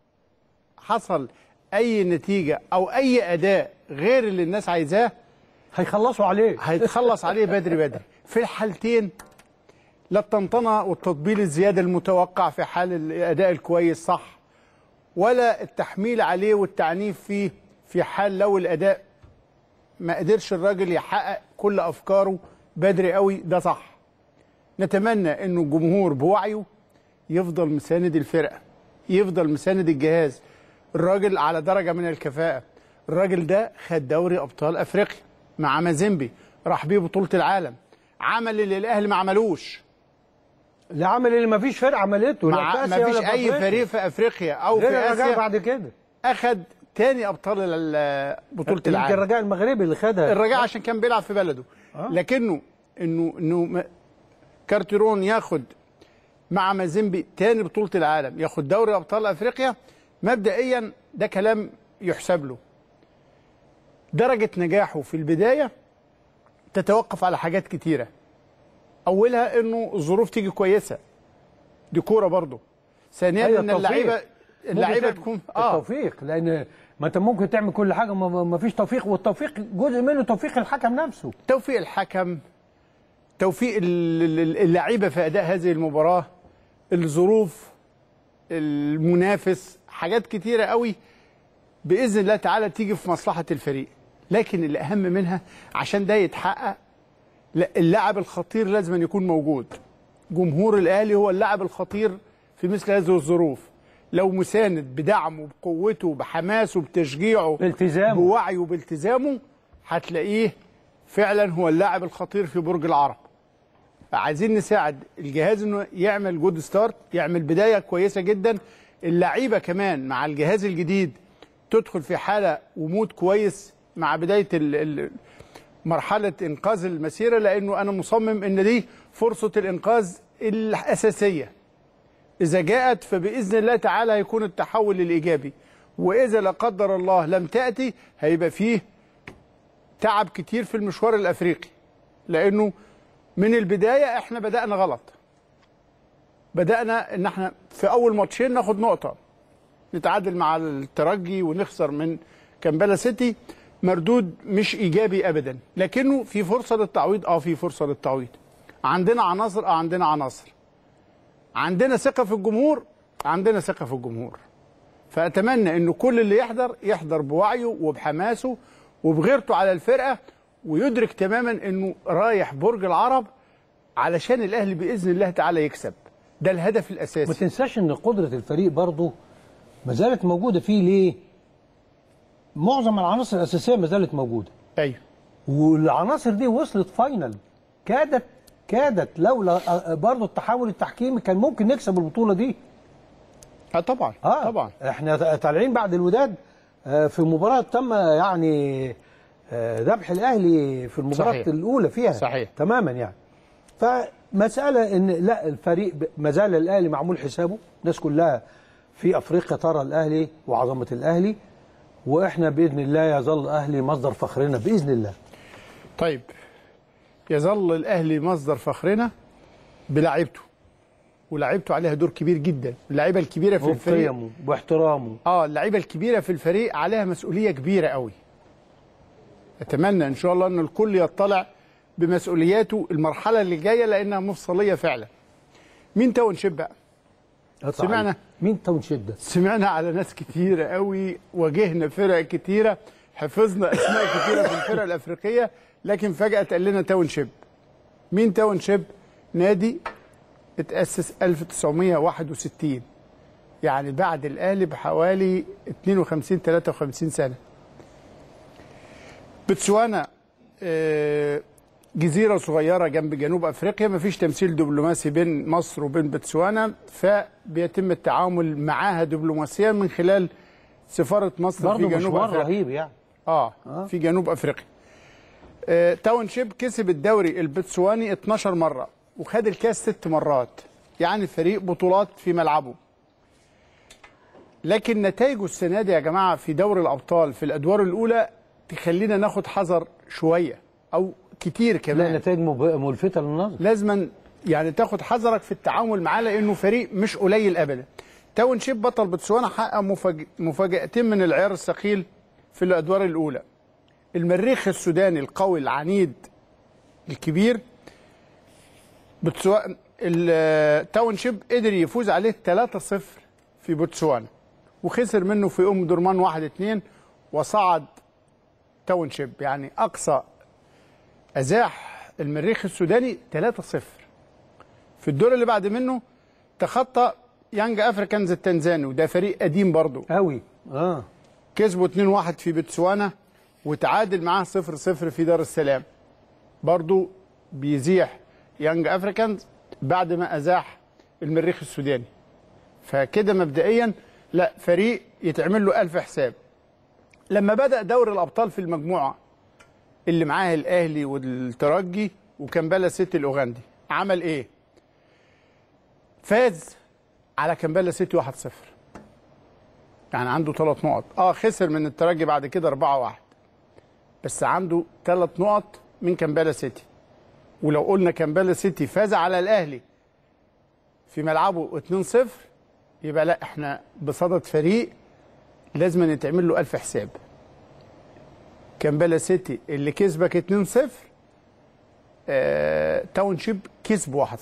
حصل اي نتيجه او اي اداء غير اللي الناس عايزاه هيخلصوا عليه هيتخلص عليه بدري بدري في الحالتين لا الطنطنه والتطبيل الزياده المتوقع في حال الاداء الكويس صح ولا التحميل عليه والتعنيف فيه في حال لو الاداء ما قدرش الراجل يحقق كل افكاره بدري قوي ده صح نتمنى انه الجمهور بوعيه يفضل مساند الفرقه يفضل مساند الجهاز الراجل على درجه من الكفاءه الراجل ده خد دوري ابطال افريقيا مع مازيمبي راح بيه بطوله العالم عمل اللي الاهلي ما عملوش اللي عمل اللي ما فيش فرقه عملته لا مع في ما آسيا فيش ولا في اي أفريقيا. فريق في افريقيا او غير في الرجاء اسيا بعد كده اخد تاني ابطال ال- بطوله يمكن العالم الرجاء المغربي اللي خدها الرجاء عشان كان بيلعب في بلده لكنه انه انه م- كارتيرون ياخد مع مازيمبي تاني بطوله العالم ياخد دوري ابطال افريقيا مبدئيا ده كلام يحسب له درجه نجاحه في البدايه تتوقف على حاجات كتيره اولها انه الظروف تيجي كويسه دي كوره برضه ثانيا أيوة، ان التوفيق. اللعيبه اللعيبه ممكن تكون التوفيق لان ما انت ممكن تعمل كل حاجه ما- ما ما فيش توفيق والتوفيق جزء منه توفيق الحكم نفسه توفيق الحكم توفيق ال- ال- اللعيبه في اداء هذه المباراه الظروف المنافس حاجات كتيره قوي باذن الله تعالى تيجي في مصلحه الفريق لكن الاهم منها عشان ده يتحقق لا، اللاعب الخطير لازم أن يكون موجود جمهور الاهلي هو اللاعب الخطير في مثل هذه الظروف لو مساند بدعمه بقوته بحماسه بتشجيعه بالتزامه. بوعيه بالتزامه هتلاقيه فعلا هو اللاعب الخطير في برج العرب عايزين نساعد الجهاز انه يعمل جود ستارت يعمل بدايه كويسه جدا اللعيبه كمان مع الجهاز الجديد تدخل في حاله ومود كويس مع بدايه ال ال مرحله انقاذ المسيره لانه انا مصمم ان دي فرصه الانقاذ الاساسيه اذا جاءت فباذن الله تعالى هيكون التحول الايجابي واذا لا قدر الله لم تاتي هيبقى فيه تعب كتير في المشوار الافريقي لانه من البدايه احنا بدانا غلط بدانا ان احنا في اول ماتشين ناخد نقطه نتعادل مع الترجي ونخسر من كامبالا سيتي مردود مش ايجابي ابدا لكنه في فرصه للتعويض اه في فرصه للتعويض عندنا عناصر اه عندنا عناصر عندنا ثقه في الجمهور عندنا ثقه في الجمهور فاتمنى انه كل اللي يحضر يحضر بوعيه وبحماسه وبغيرته على الفرقه ويدرك تماما انه رايح برج العرب علشان الاهلي باذن الله تعالى يكسب ده الهدف ما الاساسي تنساش ان قدره الفريق برضه ما زالت موجوده فيه ليه؟ معظم العناصر الاساسيه ما زالت موجوده ايوه والعناصر دي وصلت فاينل كادت كادت لولا برضه التحول التحكيمي كان ممكن نكسب البطوله دي اه طبعا اه طبعا احنا طالعين بعد الوداد آه، في مباراه تم يعني آه، ذبح الاهلي في المباراه صحيح. الاولى فيها صحيح. تماما يعني فمساله ان لا الفريق ب- ما زال الاهلي معمول حسابه الناس كلها في افريقيا ترى الاهلي وعظمه الاهلي واحنا باذن الله يظل اهلي مصدر فخرنا باذن الله طيب يظل الاهلي مصدر فخرنا بلاعيبته ولاعيبته عليها دور كبير جدا اللعيبه الكبيره في الفريق وبقيمه واحترامه اه اللعيبه الكبيره في الفريق عليها مسؤوليه كبيره قوي اتمنى ان شاء الله ان الكل يطلع بمسؤولياته المرحله اللي جايه لانها مفصليه فعلا مين تاون شيب بقى آه، سمعنا. صحيح. مين تاون شده سمعنا على ناس كتيرة قوي واجهنا فرق كتيرة حفظنا أسماء كتيرة في الفرق الأفريقية لكن فجأة اتقال لنا تاون شيب مين تاون شيب؟ نادي اتأسس 1961 يعني بعد الأهلي بحوالي 52 53 سنة بتسوانا آه، جزيرة صغيرة جنب جنوب أفريقيا مفيش تمثيل دبلوماسي بين مصر وبين بتسوانا فبيتم التعامل معاها دبلوماسيا من خلال سفارة مصر برضه في جنوب مشوار أفريقيا رهيب يعني آه, آه في جنوب أفريقيا آه تاون شيب كسب الدوري البتسواني 12 مرة وخد الكاس ست مرات يعني فريق بطولات في ملعبه لكن نتائجه السنة دي يا جماعة في دوري الأبطال في الأدوار الأولى تخلينا ناخد حذر شوية أو كتير لا كمان نتائج مب- ملفته للنظر لازما يعني تاخد حذرك في التعامل معاه لانه فريق مش قليل ابدا تاون شيب بطل بتسوانا حقق مفاج... مفاجاتين من العيار الثقيل في الادوار الاولى المريخ السوداني القوي العنيد الكبير بتسوانا التاون شيب قدر يفوز عليه 3-0 في بوتسوانا وخسر منه في ام درمان 1-2 وصعد تاون شيب يعني اقصى ازاح المريخ السوداني 3-0 في الدور اللي بعد منه تخطى يانج افريكانز التنزاني وده فريق قديم برضه قوي اه كسبوا 2-1 في بتسوانا وتعادل معاه 0-0 في دار السلام برضه بيزيح يانج افريكانز بعد ما ازاح المريخ السوداني فكده مبدئيا لا فريق يتعمل له ألف حساب لما بدأ دوري الأبطال في المجموعة اللي معاه الأهلي والترجي وكمبالا سيتي الأوغندي عمل إيه؟ فاز على كمبالا سيتي 1-0 يعني عنده ثلاث نقط اه خسر من الترجي بعد كده 4 1 بس عنده ثلاث نقط من كمبالا سيتي ولو قلنا كمبالا سيتي فاز على الاهلي في ملعبه 2-0 يبقى لا احنا بصدد فريق لازم يتعمل له ألف حساب كمبالا سيتي اللي كسبك 2-0 آه، تاون شيب كسب 1-0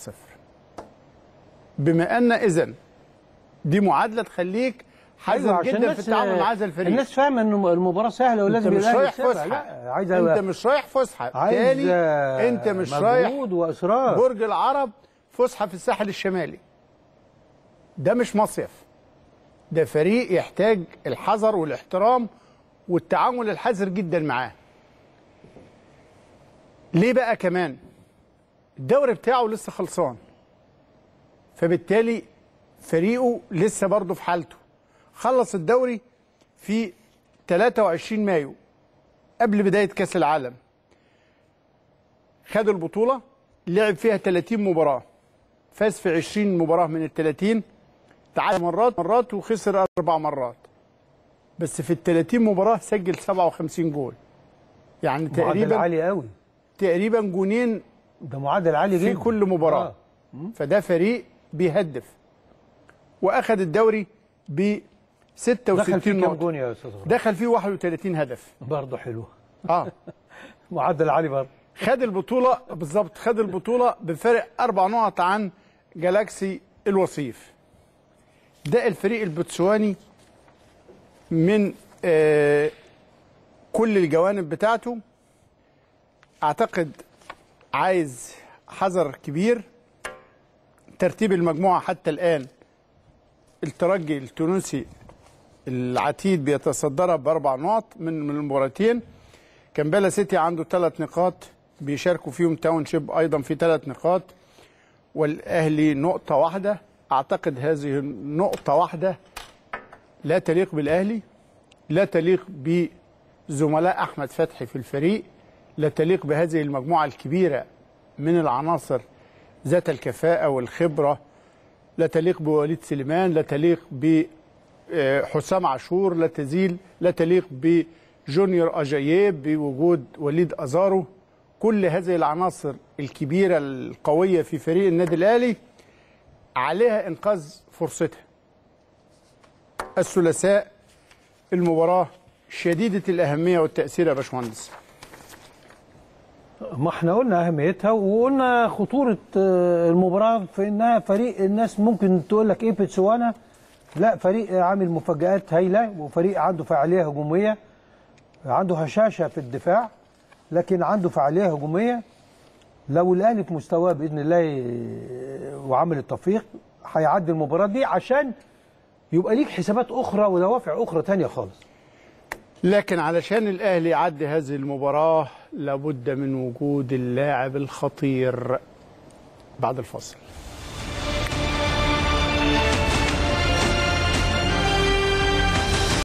بما ان اذا دي معادله تخليك حذر أيوة، عشان جدا في الناس- التعامل مع هذا الفريق الناس فاهمه ان المباراه سهله انت ولازم مش الأهلي رايح يكسبها. فسحه لا عايز انت مش رايح فسحه عايز تاني آه، انت مش رايح مجهود واصرار برج العرب فسحه في الساحل الشمالي ده مش مصيف ده فريق يحتاج الحذر والاحترام والتعامل الحذر جدا معاه ليه بقى كمان الدوري بتاعه لسه خلصان فبالتالي فريقه لسه برضه في حالته خلص الدوري في 23 مايو قبل بداية كأس العالم خد البطولة لعب فيها 30 مباراة فاز في 20 مباراة من ال 30 تعادل مرات مرات وخسر أربع مرات بس في ال 30 مباراة سجل 57 جول يعني معدل تقريبا عالي قوي تقريبا جونين ده معدل عالي في جدا كل مباراة آه. فده فريق بيهدف واخد الدوري ب 66 دخل فيه كام نقطة جون يا استاذ غرام؟ دخل فيه 31 هدف برضه حلو اه معدل عالي برضه خد البطولة بالظبط خد البطولة بفرق أربع نقط عن جالاكسي الوصيف ده الفريق البوتسواني من آه كل الجوانب بتاعته أعتقد عايز حذر كبير ترتيب المجموعة حتى الآن الترجي التونسي العتيد بيتصدرها بأربع نقط من من المباراتين كامبالا سيتي عنده ثلاث نقاط بيشاركوا فيهم تاون شيب ايضا في ثلاث نقاط والاهلي نقطه واحده اعتقد هذه النقطه واحده لا تليق بالاهلي لا تليق بزملاء احمد فتحي في الفريق لا تليق بهذه المجموعه الكبيره من العناصر ذات الكفاءه والخبره لا تليق بوليد سليمان لا تليق بحسام عاشور لا تزيل لا تليق بجونيور اجايب بوجود وليد ازارو كل هذه العناصر الكبيره القويه في فريق النادي الاهلي عليها انقاذ فرصتها الثلاثاء المباراه شديده الاهميه والتاثير يا باشمهندس ما احنا قلنا اهميتها وقلنا خطوره آه، المباراه في انها فريق الناس ممكن تقول لك ايه بتسوانا لا فريق عامل مفاجآت هايله وفريق عنده فعاليه هجوميه عنده هشاشه في الدفاع لكن عنده فعاليه هجوميه لو الاهلي في مستواه باذن الله ي- وعمل التوفيق هيعدي المباراه دي عشان يبقى ليك حسابات اخرى ودوافع اخرى تانية خالص لكن علشان الاهلي يعدي هذه المباراه لابد من وجود اللاعب الخطير بعد الفصل